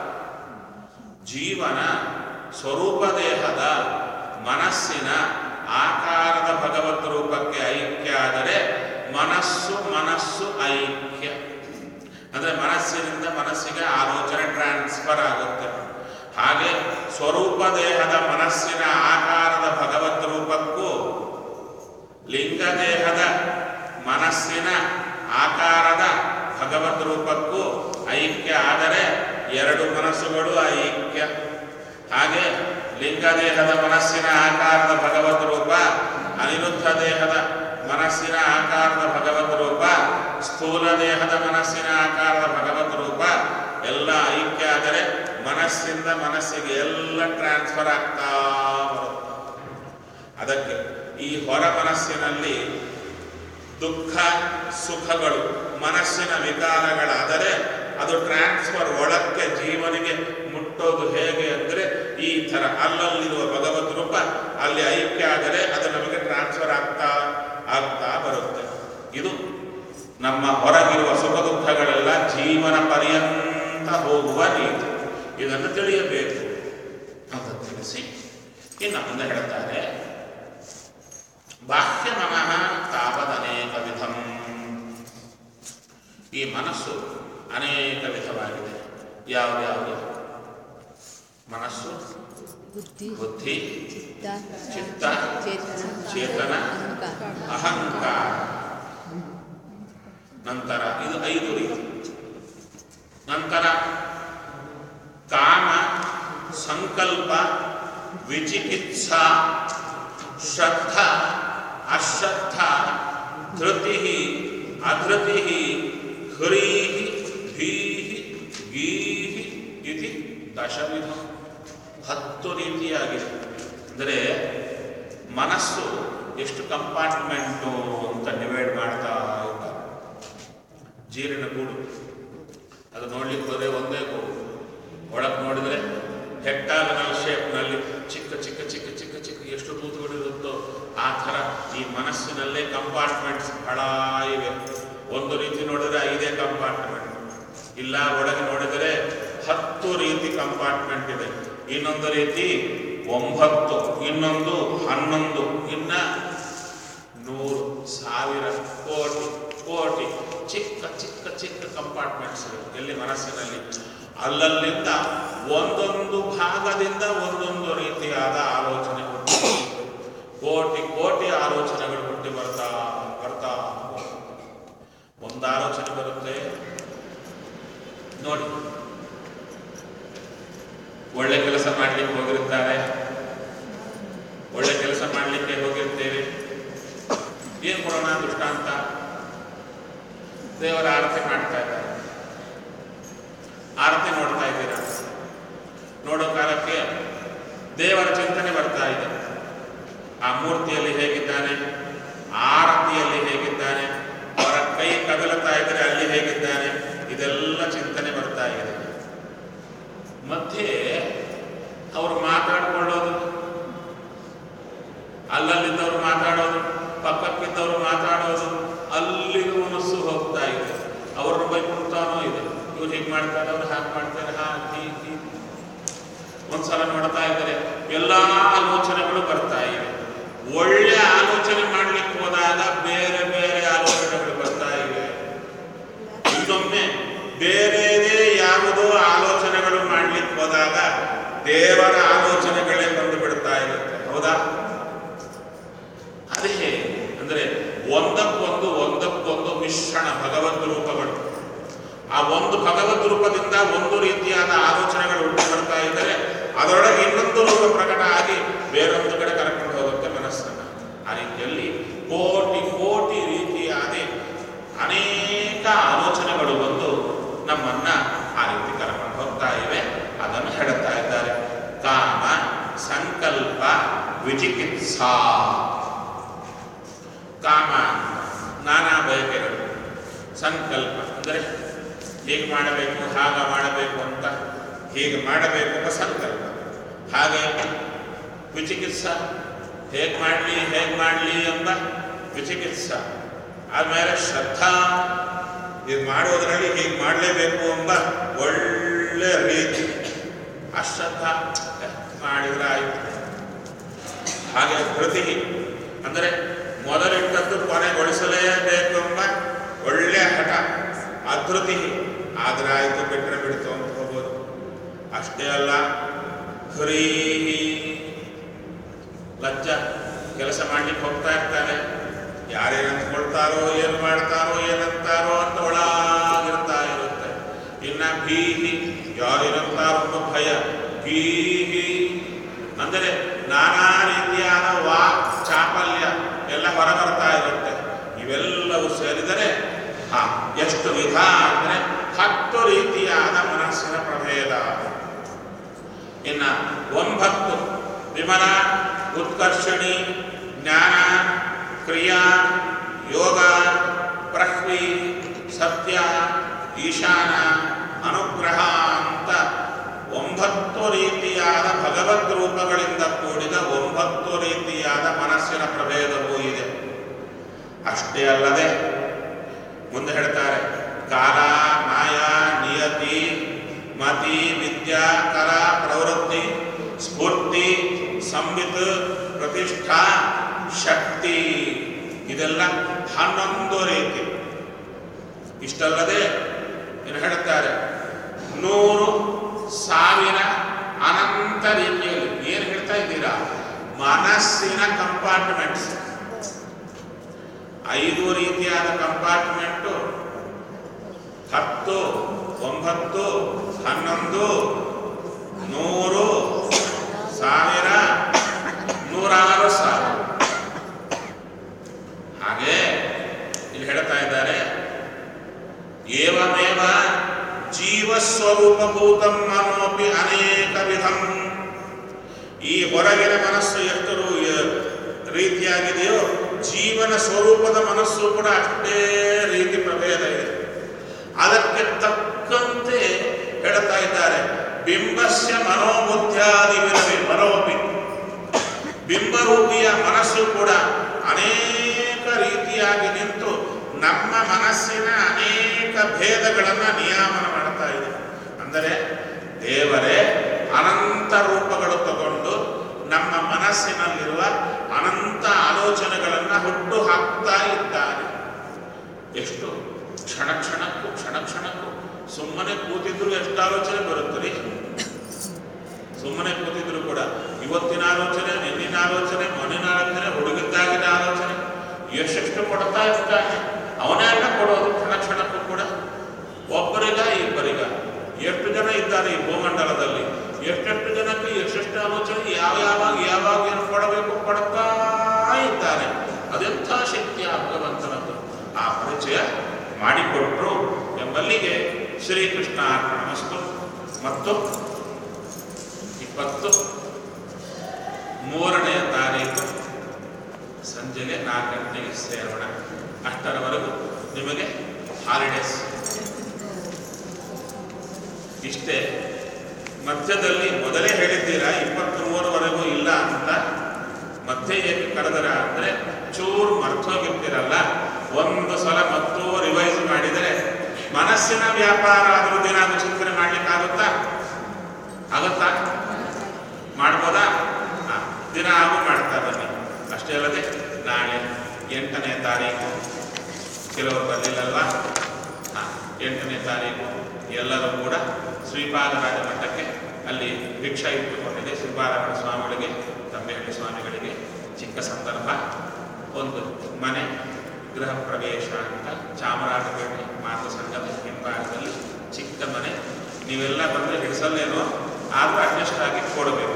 ಜೀವನ ಸ್ವರೂಪ ದೇಹದ ಮನಸ್ಸಿನ ಆಕಾರದ ಭಗವದ್ ರೂಪಕ್ಕೆ ಐಕ್ಯ ಆದರೆ ಮನಸ್ಸು ಮನಸ್ಸು ಐಕ್ಯ ಅಂದರೆ ಮನಸ್ಸಿನಿಂದ ಮನಸ್ಸಿಗೆ ಆಲೋಚನೆ ಟ್ರಾನ್ಸ್ಫರ್ ಆಗುತ್ತೆ ಹಾಗೆ ಸ್ವರೂಪ ದೇಹದ ಮನಸ್ಸಿನ ಆಕಾರದ ಭಗವದ್ ರೂಪಕ್ಕೂ ಲಿಂಗದೇಹದ ಮನಸ್ಸಿನ ಆಕಾರದ ಭಗವದ್ ರೂಪಕ್ಕೂ ಐಕ್ಯ ಆದರೆ ಎರಡು ಮನಸ್ಸುಗಳು ಐಕ್ಯ ಹಾಗೆ ಲಿಂಗದೇಹದ ಮನಸ್ಸಿನ ಆಕಾರದ ಭಗವದ್ ರೂಪ ಅನಿರುದ್ಧ ದೇಹದ ಮನಸ್ಸಿನ ಆಕಾರದ ಭಗವದ್ ರೂಪ ಸ್ಥೂಲ ದೇಹದ ಮನಸ್ಸಿನ ಆಕಾರದ ಭಗವದ್ ರೂಪ ಎಲ್ಲ ಐಕ್ಯ ಆದರೆ ಮನಸ್ಸಿಂದ ಮನಸ್ಸಿಗೆ ಎಲ್ಲ ಟ್ರಾನ್ಸ್ಫರ್ ಆಗ್ತಾ ಬರುತ್ತೆ ಅದಕ್ಕೆ ಈ ಹೊರ ಮನಸ್ಸಿನಲ್ಲಿ ದುಃಖ ಸುಖಗಳು ಮನಸ್ಸಿನ ವಿಕಾರಗಳಾದರೆ ಅದು ಟ್ರಾನ್ಸ್ಫರ್ ಒಳಕ್ಕೆ ಜೀವನಿಗೆ ಮುಟ್ಟೋದು ಹೇಗೆ ಅಂದರೆ ಈ ಥರ ಅಲ್ಲಲ್ಲಿರುವ ಭಗವದ್ ರೂಪ ಅಲ್ಲಿ ಐಕ್ಯ ಆದರೆ ಅದು ನಮಗೆ ಟ್ರಾನ್ಸ್ಫರ್ ಆಗ್ತಾ ಆಗ್ತಾ ಬರುತ್ತೆ ಇದು ನಮ್ಮ ಹೊರಗಿರುವ ಸುಖ ದುಃಖಗಳೆಲ್ಲ ಜೀವನ ಪರ್ಯಂತ ಹೋಗುವ ರೀತಿ ಇದನ್ನು ತಿಳಿಯಬೇಕು ಅಂತ ತಿಳಿಸಿ ಇನ್ನು ಮುಂದೆ ಹೇಳ್ತಾರೆ ಬಾಹ್ಯ ಮನಃ ತಾವದನೇಕ ವಿಧಂ ಈ ಮನಸ್ಸು ಅನೇಕ ವಿಧವಾಗಿದೆ ಯಾವ್ಯಾವುದು ಮನಸ್ಸು ಬುದ್ಧಿ ಬುದ್ಧಿ ಚಿತ್ತ ಚಿತ್ತ ಚೇತನ ಚೇತನ ಅಹಂಕಾರ ಅಹಂಕಾರ ನಂತರ ಇದು ಐದು ರೀತಿ ನಂತರ ಕಾಮ ಸಂಕಲ್ಪ ವಿಚಿಕಿತ್ಸಾ ಶ್ರದ್ಧ ಅಶ್ರದ್ಧ ಧೃತಿ ಅಧೃತಿ ಹ್ರೀಹಿ ಭೀಹಿ ಗೀಹಿ ಇತಿ ದಶವಿಧ ಹತ್ತು ರೀತಿಯಾಗಿದೆ ಅಂದರೆ ಮನಸ್ಸು ಎಷ್ಟು ಕಂಪಾರ್ಟ್ಮೆಂಟು ಅಂತ ಡಿವೈಡ್ ಮಾಡ್ತಾ ಇದ್ದಾರೆ ಜೀರಿನ ಗೂಡು ಅದು ನೋಡ್ಲಿಕ್ಕೆ ಹೋದರೆ ಒಂದೇ ಗೂಡು ಒಳಗೆ ನೋಡಿದರೆ ಹೆಕ್ಟಾಗನಲ್ ಶೇಪ್ನಲ್ಲಿ ಚಿಕ್ಕ ಚಿಕ್ಕ ಚಿಕ್ಕ ಚಿಕ್ಕ ಚಿಕ್ಕ ಎಷ್ಟು ತೂತುಗಳಿರುತ್ತೋ ಆ ಥರ ಈ ಮನಸ್ಸಿನಲ್ಲೇ ಕಂಪಾರ್ಟ್ಮೆಂಟ್ಸ್ ಬಹಳ ಇವೆ ಒಂದು ರೀತಿ ನೋಡಿದರೆ ಐದೇ ಕಂಪಾರ್ಟ್ಮೆಂಟ್ ಇಲ್ಲ ಒಳಗೆ ನೋಡಿದರೆ ಹತ್ತು ರೀತಿ ಕಂಪಾರ್ಟ್ಮೆಂಟ್ ಇದೆ ಇನ್ನೊಂದು ರೀತಿ ಒಂಬತ್ತು ಇನ್ನೊಂದು ಹನ್ನೊಂದು ಇನ್ನ ನೂರು ಸಾವಿರ ಕೋಟಿ ಕೋಟಿ ಚಿಕ್ಕ ಚಿಕ್ಕ ಚಿಕ್ಕ ಕಂಪಾರ್ಟ್ಮೆಂಟ್ಸ್ ಎಲ್ಲಿ ಮನಸ್ಸಿನಲ್ಲಿ ಅಲ್ಲಲ್ಲಿಂದ ಒಂದೊಂದು ಭಾಗದಿಂದ ಒಂದೊಂದು ರೀತಿಯಾದ ಆಲೋಚನೆ ಹುಟ್ಟಿ ಬರುತ್ತೆ. ಕೋಟಿ ಕೋಟಿ ಆಲೋಚನೆಗಳು ಹುಟ್ಟಿ ಬರ್ತಾ ಬರ್ತಾ ಹೋಗುತ್ತೆ. ಒಂದು ಆಲೋಚನೆ ಬರುತ್ತೆ ನೋಡಿ ದೇವರ ಆರತಿ ಮಾಡ್ತಾ ಇದ್ದಾರೆ ಆರತಿ ನೋಡ್ತಾ ಇದ್ದೀರಾ ನೋಡೋ ಕಾಲಕ್ಕೆ ದೇವರ ಚಿಂತನೆ ಬರ್ತಾ ಇದೆ ಆ ಮೂರ್ತಿಯಲ್ಲಿ ಹೇಗಿದ್ದಾನೆ ಆರತಿಯಲ್ಲಿ ಹೇಗಿದ್ದಾನೆ ಅವರ ಕೈ ಕದಲುತ್ತಾ ಇದ್ರೆ ಅಲ್ಲಿ ಹೇಗಿದ್ದಾನೆ ಇದೆಲ್ಲ ಚಿಂತನೆ ಬರ್ತಾ ಇದೆ ಮತ್ತೆ ಅವರು ಮಾತಾಡ್ಕೊಳ್ಳೋದು ಅಲ್ಲಲ್ಲಿದ್ದವರು ಮಾತಾಡೋದು ಪಕ್ಕಕ್ಕಿದ್ದವರು ಮಾತಾಡೋದು ಅಲ್ಲಿಗೂ ಮನಸ್ಸು ಹೋಗ್ತಾ ಇದೆ ಅವ್ರನ್ನ ಬೈಕೊಂತಾನೋ ಇದೆ ಇವ್ರು ಹೀಗೆ ಮಾಡ್ತಾರೆ ಅವ್ರು ಹಾಗೆ ಮಾಡ್ತಾರೆ ಹಾ ಹೀಗೆ ಹೀಗೆ ಒಂದ್ಸಲ ನೋಡ್ತಾ ಇದ್ದಾರೆ ಎಲ್ಲ ಆಲೋಚನೆಗಳು ಬರ್ತಾ ಇವೆ ಒಳ್ಳೆ ಆಲೋಚನೆ ಮಾಡ್ಲಿಕ್ಕೆ ಹೋದಾಗ ಬೇರೆ ಬೇರೆ ಆಲೋಚನೆಗಳು ಬರ್ತಾ ಇವೆ ಇನ್ನೊಮ್ಮೆ ಬೇರೆದೇ ಯಾವುದೋ ಆಲೋಚನೆಗಳು ಮಾಡ್ಲಿಕ್ಕೆ ಹೋದಾಗ ದೇವರ ಆಲೋಚನೆಗಳೇ ಬಂದು ಬಿಡ್ತಾ ಇರುತ್ತೆ ಹೌದಾ ಅದೇ ಅಂದ್ರೆ ಒಂದಕ್ಕೊಂದು ಒಂದಕ್ಕೊಂದು ಮಿಶ್ರಣ ಭಗವದ್ ರೂಪಗಳು ಆ ಒಂದು ಭಗವದ್ ರೂಪದಿಂದ ಒಂದು ರೀತಿಯಾದ ಆಲೋಚನೆಗಳು ಹುಟ್ಟಿ ಬರ್ತಾ ಇದ್ದರೆ ಅದರೊಳಗೆ ಇನ್ನೊಂದು ರೂಪ ಪ್ರಕಟ ಆಗಿ ಬೇರೊಂದು ಕಡೆ ಕರ್ಕೊಂಡು ಹೋಗುತ್ತೆ ಮನಸ್ಸನ್ನ ಆ ರೀತಿಯಲ್ಲಿ ಕೋಟಿ ಕೋಟಿ ರೀತಿಯಾದ ಅನೇಕ ಆಲೋಚನೆಗಳು ಬಂದು ನಮ್ಮನ್ನ ಆ ರೀತಿ ಕರ್ಕೊಂಡು ಹೋಗ್ತಾ ಇವೆ ಅದನ್ನು ಹೇಳುತ್ತಾ ಇದ್ದಾರೆ ಕಾಮ ಸಂಕಲ್ಪ ವಿಚಿಕಿತ್ಸಾ ಕಾಮ ನಾನಾ ಬಯಕೆಗಳು ಸಂಕಲ್ಪ ಅಂದರೆ ಹೀಗೆ ಮಾಡಬೇಕು ಹಾಗ ಮಾಡಬೇಕು ಅಂತ ಹೀಗೆ ಮಾಡಬೇಕು ಅಂತ ಸಂಕಲ್ಪ ಹಾಗೆ ವಿಚಿಕಿತ್ಸ ಹೇಗೆ ಮಾಡಲಿ ಹೇಗೆ ಮಾಡಲಿ ಎಂಬ ವಿಚಿಕಿತ್ಸ ಆಮೇಲೆ ಶ್ರದ್ಧಾ ಇದು ಮಾಡುವುದರಲ್ಲಿ ಹೀಗೆ ಮಾಡಲೇಬೇಕು ಎಂಬ ಒಳ್ಳೆ ರೀತಿ ಅಶ್ರದ್ಧಾ ಮಾಡಿದ್ರೆ ಆಯಿತು ಹಾಗೆ ಧೃತಿ ಅಂದರೆ ಮೊದಲಿಟ್ಟದ್ದು ಕೊನೆಗೊಳಿಸಲೇಬೇಕು ಎಂಬ ಒಳ್ಳೆಯ ಹಠ ಅಧೃತಿ ಆದ್ರೆ ಆಯಿತು ಬಿಟ್ಟರೆ ಬಿಡ್ತು ಅಂತ ಹೋಗೋದು ಅಷ್ಟೇ ಅಲ್ಲ ಹ್ರೀ ಲಜ್ಜ ಕೆಲಸ ಮಾಡ್ಲಿಕ್ಕೆ ಹೋಗ್ತಾ ಇರ್ತಾರೆ ಯಾರೇನು ಅಂದ್ಕೊಳ್ತಾರೋ ಏನು ಮಾಡ್ತಾರೋ ಏನಂತಾರೋ ಅಂತ ಒಳಗಿರ್ತಾ ಇರುತ್ತೆ ಇನ್ನ ಭೀಹಿ ಯಾರೇನಂತಾರೋ ಅನ್ನೋ ಭಯ ಭೀಹಿ ಅಂದರೆ ನಾನಾ ರೀತಿಯಾದ ವಾಕ್ ಚಾಪಲ್ಯ ಎಲ್ಲ ಹೊರಬರ್ತಾ ಇರುತ್ತೆ ಇವೆಲ್ಲವೂ ಸೇರಿದರೆ ಹಾ ಎಷ್ಟು ವಿಧ ಅಂದರೆ ಹತ್ತು ರೀತಿಯಾದ ಮನಸ್ಸಿನ ಪ್ರಭೇದ ಇನ್ನ ಒಂಬತ್ತು ವಿಮಲ ಉತ್ಕರ್ಷಣಿ ಜ್ಞಾನ ಕ್ರಿಯಾ ಯೋಗ ಪ್ರಹ್ವಿ ಸತ್ಯ ಈಶಾನ ಅನುಗ್ರಹ ಅಂತ ಒಂಬತ್ತು ರೀತಿಯಾದ ಭಗವದ್ ರೂಪಗಳಿಂದ ಕೂಡಿದ ಒಂಬತ್ತು ರೀತಿಯಾದ ಮನಸ್ಸಿನ ಪ್ರಭೇದವೂ ಇದೆ ಅಷ್ಟೇ ಅಲ್ಲದೆ ಮುಂದೆ ಹೇಳ್ತಾರೆ ಕಾಲ ಮಾಯಾ ನಿಯತಿ ಮತಿ ವಿದ್ಯಾ ಕಲಾ ಪ್ರವೃತ್ತಿ ಸ್ಫೂರ್ತಿ ಸಂವಿತ್ ಪ್ರತಿಷ್ಠಾ ಶಕ್ತಿ ಇದೆಲ್ಲ ಹನ್ನೊಂದು ರೀತಿ ಇಷ್ಟಲ್ಲದೆ ಏನು ಹೇಳ್ತಾರೆ ನೂರು ಸಾವಿರ ಅನಂತ ರೀತಿಯಲ್ಲಿ ಏನು ಹೇಳ್ತಾ ಇದ್ದೀರಾ ಮನಸ್ಸಿನ ಕಂಪಾರ್ಟ್ಮೆಂಟ್ಸ್ ಐದು ರೀತಿಯಾದ ಕಂಪಾರ್ಟ್ಮೆಂಟು ಹತ್ತು ಒಂಬತ್ತು ಹನ್ನೊಂದು ನೂರು ಸಾವಿರ ನೂರಾರು ಸಾವಿರ ಹಾಗೆ ಇಲ್ಲಿ ಹೇಳ್ತಾ ಇದ್ದಾರೆ ಏವಮೇವ ಜೀವಸ್ವರೂಪಭೂತಂ ಮನೋಪಿ ಅನೇಕ ವಿಧಂ ಈ ಹೊರಗಿನ ಮನಸ್ಸು ಎಷ್ಟು ರೂ- ರೀತಿಯಾಗಿದೆಯೋ ಜೀವನ ಸ್ವರೂಪದ ಮನಸ್ಸು ಕೂಡ ಅಷ್ಟೇ ರೀತಿ ಪ್ರಭೇದ ಇದೆ ಅದಕ್ಕೆ ತಕ್ಕಂತೆ ಹೇಳ್ತಾ ಇದ್ದಾರೆ ಬಿಂಬಸ್ಯ ಮನೋಬುದ್ಧ್ಯಾದಿ ವಿರವಿ ಮನೋಪಿ ಬಿಂಬರೂಪಿಯ ಮನಸ್ಸು ಕೂಡ ಅನೇಕ ರೀತಿಯಾಗಿ ನಿಂತು ನಮ್ಮ ಮನಸ್ಸಿನ ಅನೇಕ ಭೇದಗಳನ್ನು ನಿಯಾಮನ ಮಾಡ್ತಾ ಇದೆ ಅಂದರೆ ದೇವರೇ ಅನಂತ ರೂಪಗಳು ತಗೊಂಡು ನಮ್ಮ ಮನಸ್ಸಿನಲ್ಲಿರುವ ಅನಂತ ಆಲೋಚನೆಗಳನ್ನು ಹುಟ್ಟು ಹಾಕ್ತಾ ಇದ್ದಾನೆ ಎಷ್ಟು ಕ್ಷಣ ಕ್ಷಣಕ್ಕೂ ಕ್ಷಣ ಕ್ಷಣಕ್ಕೂ ಸುಮ್ಮನೆ ಕೂತಿದ್ರು ಎಷ್ಟು ಆಲೋಚನೆ ಬರುತ್ತದೆ ಸುಮ್ಮನೆ ಕೂತಿದ್ರು ಕೂಡ ಇವತ್ತಿನ ಆಲೋಚನೆ ನಿನ್ನಿನ ಆಲೋಚನೆ ಮಣ್ಣಿನ ಆಲೋಚನೆ ಹುಡುಗಿದ್ದಾಗಿನ ಆಲೋಚನೆ ಎಷ್ಟೆಷ್ಟು ಕೊಡ್ತಾ ಇರ್ತಾನೆ ಅವನೇ ಅಲ್ಲ ಕೊಡೋದು ಕ್ಷಣ ಕ್ಷಣಕ್ಕೂ ಕೂಡ ಒಬ್ಬರಿಗ ಇಬ್ಬರಿಗ ಎಷ್ಟು ಜನ ಇದ್ದಾರೆ ಈ ಭೂಮಂಡಲದಲ್ಲಿ ಎಷ್ಟೆಷ್ಟು ಜನಕ್ಕೆ ಎಷ್ಟೆಷ್ಟು ಆಲೋಚನೆ ಯಾವ ಯಾವಾಗ ಯಾವಾಗ ಏನು ಕೊಡಬೇಕು ಕೊಡ್ತಾ ಇದ್ದಾನೆ ಅದೆಂಥ ಶಕ್ತಿ ಆ ಭಗವಂತನದ್ದು ಆ ಪರಿಚಯ ಮಾಡಿಕೊಟ್ರು ಎಂಬಲ್ಲಿಗೆ ಶ್ರೀಕೃಷ್ಣ ಅರ್ಪಣಮಸ್ತು ಮತ್ತು ಇಪ್ಪತ್ತು ಮೂರನೆಯ ತಾರೀಕು ಸಂಜೆಗೆ ನಾಲ್ಕು ಗಂಟೆಗೆ ಸೇರೋಣ ಅಷ್ಟರವರೆಗೂ ನಿಮಗೆ ಹಾಲಿಡೇಸ್ ಇಷ್ಟೇ ಮಧ್ಯದಲ್ಲಿ ಮೊದಲೇ ಹೇಳಿದ್ದೀರಾ ಇಪ್ಪತ್ತ್ ಮೂರವರೆಗೂ ಇಲ್ಲ ಅಂತ ಮತ್ತೆ ಏಕೆ ಕರೆದರ ಅಂದ್ರೆ ಚೂರು ಮರ್ತೋಗಿರ್ತೀರಲ್ಲ ಒಂದು ಸಲ ಮತ್ತೂ ರಿವೈಸ್ ಮಾಡಿದರೆ ಮನಸ್ಸಿನ ವ್ಯಾಪಾರ ಆದರೂ ದಿನ ಅದು ಚಿಂತನೆ ಮಾಡ್ಲಿಕ್ಕೆ ಆಗುತ್ತಾ ಆಗುತ್ತಾ ಮಾಡ್ಬೋದಾ ಹಾ, ದಿನ ಆಗು ಮಾಡ್ತಾ ಬನ್ನಿ ಅಷ್ಟೇ ಅಲ್ಲದೆ ನಾಳೆ ಎಂಟನೇ ತಾರೀಕು ಕೆಲವರು ಬರಲಿಲ್ಲಲ್ವಾ ಹಾ, ಎಂಟನೇ ತಾರೀಕು ಎಲ್ಲರೂ ಕೂಡ ಶ್ರೀಪಾದರಾಜ ಮಠಕ್ಕೆ ಅಲ್ಲಿ ಭಿಕ್ಷಾ ಇಟ್ಟುಕೊಂಡಿದೆ ಶ್ರೀಪಾದರಾಜ ಸ್ವಾಮಿಗಳಿಗೆ ತಂಬೆಹಳ್ಳಿ ಸ್ವಾಮಿಗಳಿಗೆ ಚಿಕ್ಕ ಸಂದರ್ಭ ಒಂದು ಮನೆ ಗೃಹ ಪ್ರವೇಶ ಅಂತ ಚಾಮರಾಜಪೇಟೆ ಮಾತ ಸಂಘದ ಹಿಂಭಾಗದಲ್ಲಿ ಚಿಕ್ಕ ಮನೆ ನೀವೆಲ್ಲ ಬಂದರೆ ಹಿಡಿಸಲ್ಲೇನೋ ಆದರೂ ಅಡ್ಜಸ್ಟ್ ಆಗಿ ಕೊಡಬೇಕು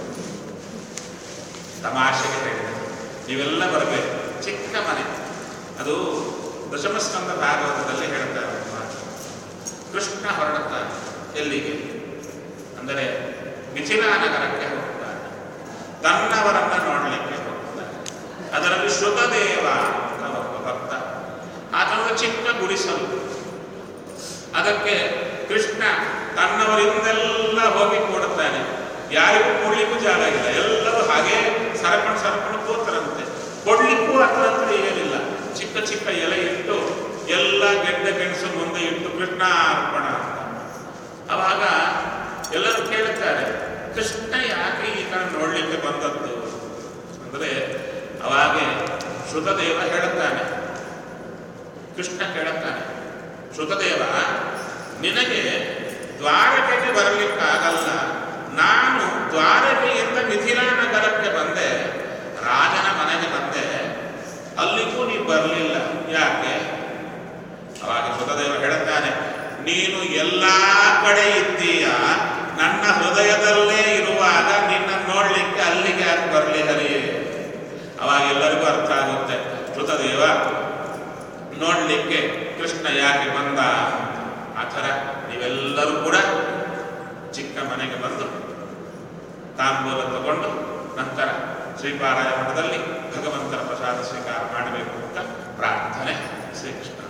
ತಮಾಷೆಗೆ ಹೇಳಿದೆ ನೀವೆಲ್ಲ ಬರಬೇಕು ಚಿಕ್ಕ ಮನೆ ಅದು ದಶಮಸ್ಕಂದ ಭಾಗವತದಲ್ಲಿ ಹೇಳ್ತಾರೆ ಒಂದು ಮಾತು. ಕೃಷ್ಣ ಹೊರಡುತ್ತಾನೆ ಎಲ್ಲಿಗೆ ಅಂದರೆ ಮಿಥಿಲಾ ನಗರಕ್ಕೆ ಹೋಗ್ತಾನೆ ತನ್ನವರನ್ನ ನೋಡಲಿಕ್ಕೆ ಹೋಗ್ತಾನೆ ಅದರಲ್ಲಿ ಶ್ರುತದೇವ ಅಂತ ಒಬ್ಬ ಭಕ್ತ ಆತನದು ಚಿಕ್ಕ ಗುಡಿಸಲು ಅದಕ್ಕೆ ಕೃಷ್ಣ ತನ್ನವರಿಂದೆಲ್ಲ ಹೋಗಿ ಕೊಡುತ್ತಾನೆ ಯಾರಿಗೂ ಕೊಡ್ಲಿಕ್ಕೂ ಜಾಗ ಇಲ್ಲ ಎಲ್ಲರೂ ಹಾಗೆ ಸರಪಣ್ ಸರಪಣ್ ಕೂತರಂತೆ ಕೊಡ್ಲಿಕ್ಕೂ ಹತ್ರ ಹತ್ರ ಏನಿಲ್ಲ ಚಿಕ್ಕ ಚಿಕ್ಕ ಎಲೆ ಇಟ್ಟು ಎಲ್ಲ ಗೆಡ್ಡೆ ಗೆಣಸು ಮುಂದೆ ಇಟ್ಟು ಕೃಷ್ಣ ಅರ್ಪಣ ಅಂತ ಅವಾಗ ಎಲ್ಲರೂ ಕೇಳುತ್ತಾರೆ ಕೃಷ್ಣ ಯಾಕೆ ಈ ಕಡೆ ನೋಡ್ಲಿಕ್ಕೆ ಬಂದದ್ದು ಅಂದರೆ ಅವಾಗೆ ಶ್ರುತದೇವ ಹೇಳುತ್ತಾನೆ ಕೃಷ್ಣ ಕೇಳುತ್ತಾನೆ ಶ್ರುತದೇವ ನಿನಗೆ ದ್ವಾರಕೆಗೆ ಬರಲಿಕ್ಕಾಗಲ್ಲ ನಾನು ದ್ವಾರಕೆಯಿಂದ ಮಿಥಿಲಾ ನಗರಕ್ಕೆ ಬಂದೆ ರಾಜನ ಮನೆಗೆ ಬಂದೆ ಅಲ್ಲಿಗೂ ನೀನು ಬರಲಿಲ್ಲ ಯಾಕೆ ಅವಾಗ ಶ್ರುತದೇವ ಹೇಳುತ್ತಾನೆ ನೀನು ಎಲ್ಲ ಕಡೆ ಇದ್ದೀಯ ನನ್ನ ಹೃದಯದಲ್ಲೇ ಇರುವಾಗ ನಿನ್ನ ನೋಡ್ಲಿಕ್ಕೆ ಅಲ್ಲಿಗೆ ಯಾಕೆ ಬರಲಿ ಹರಿಯೇ ಅವಾಗ ಎಲ್ಲರಿಗೂ ಅರ್ಥ ಆಗುತ್ತೆ ಶ್ರುತದೇವ ನೋಡ್ಲಿಕ್ಕೆ ಕೃಷ್ಣ ಯಾಕೆ ಬಂದ ಆ ಥರ ನೀವೆಲ್ಲರೂ ಕೂಡ ಚಿಕ್ಕ ಮನೆಗೆ ಬಂದು ತಾಂಬೂಲ ತಗೊಂಡು ನಂತರ ಶ್ರೀಪಾರಾಯ ಮಠದಲ್ಲಿ ಭಗವಂತನ ಪ್ರಸಾದ ಸ್ವೀಕಾರ ಮಾಡಬೇಕು ಅಂತ ಪ್ರಾರ್ಥನೆ ಶ್ರೀಕೃಷ್ಣ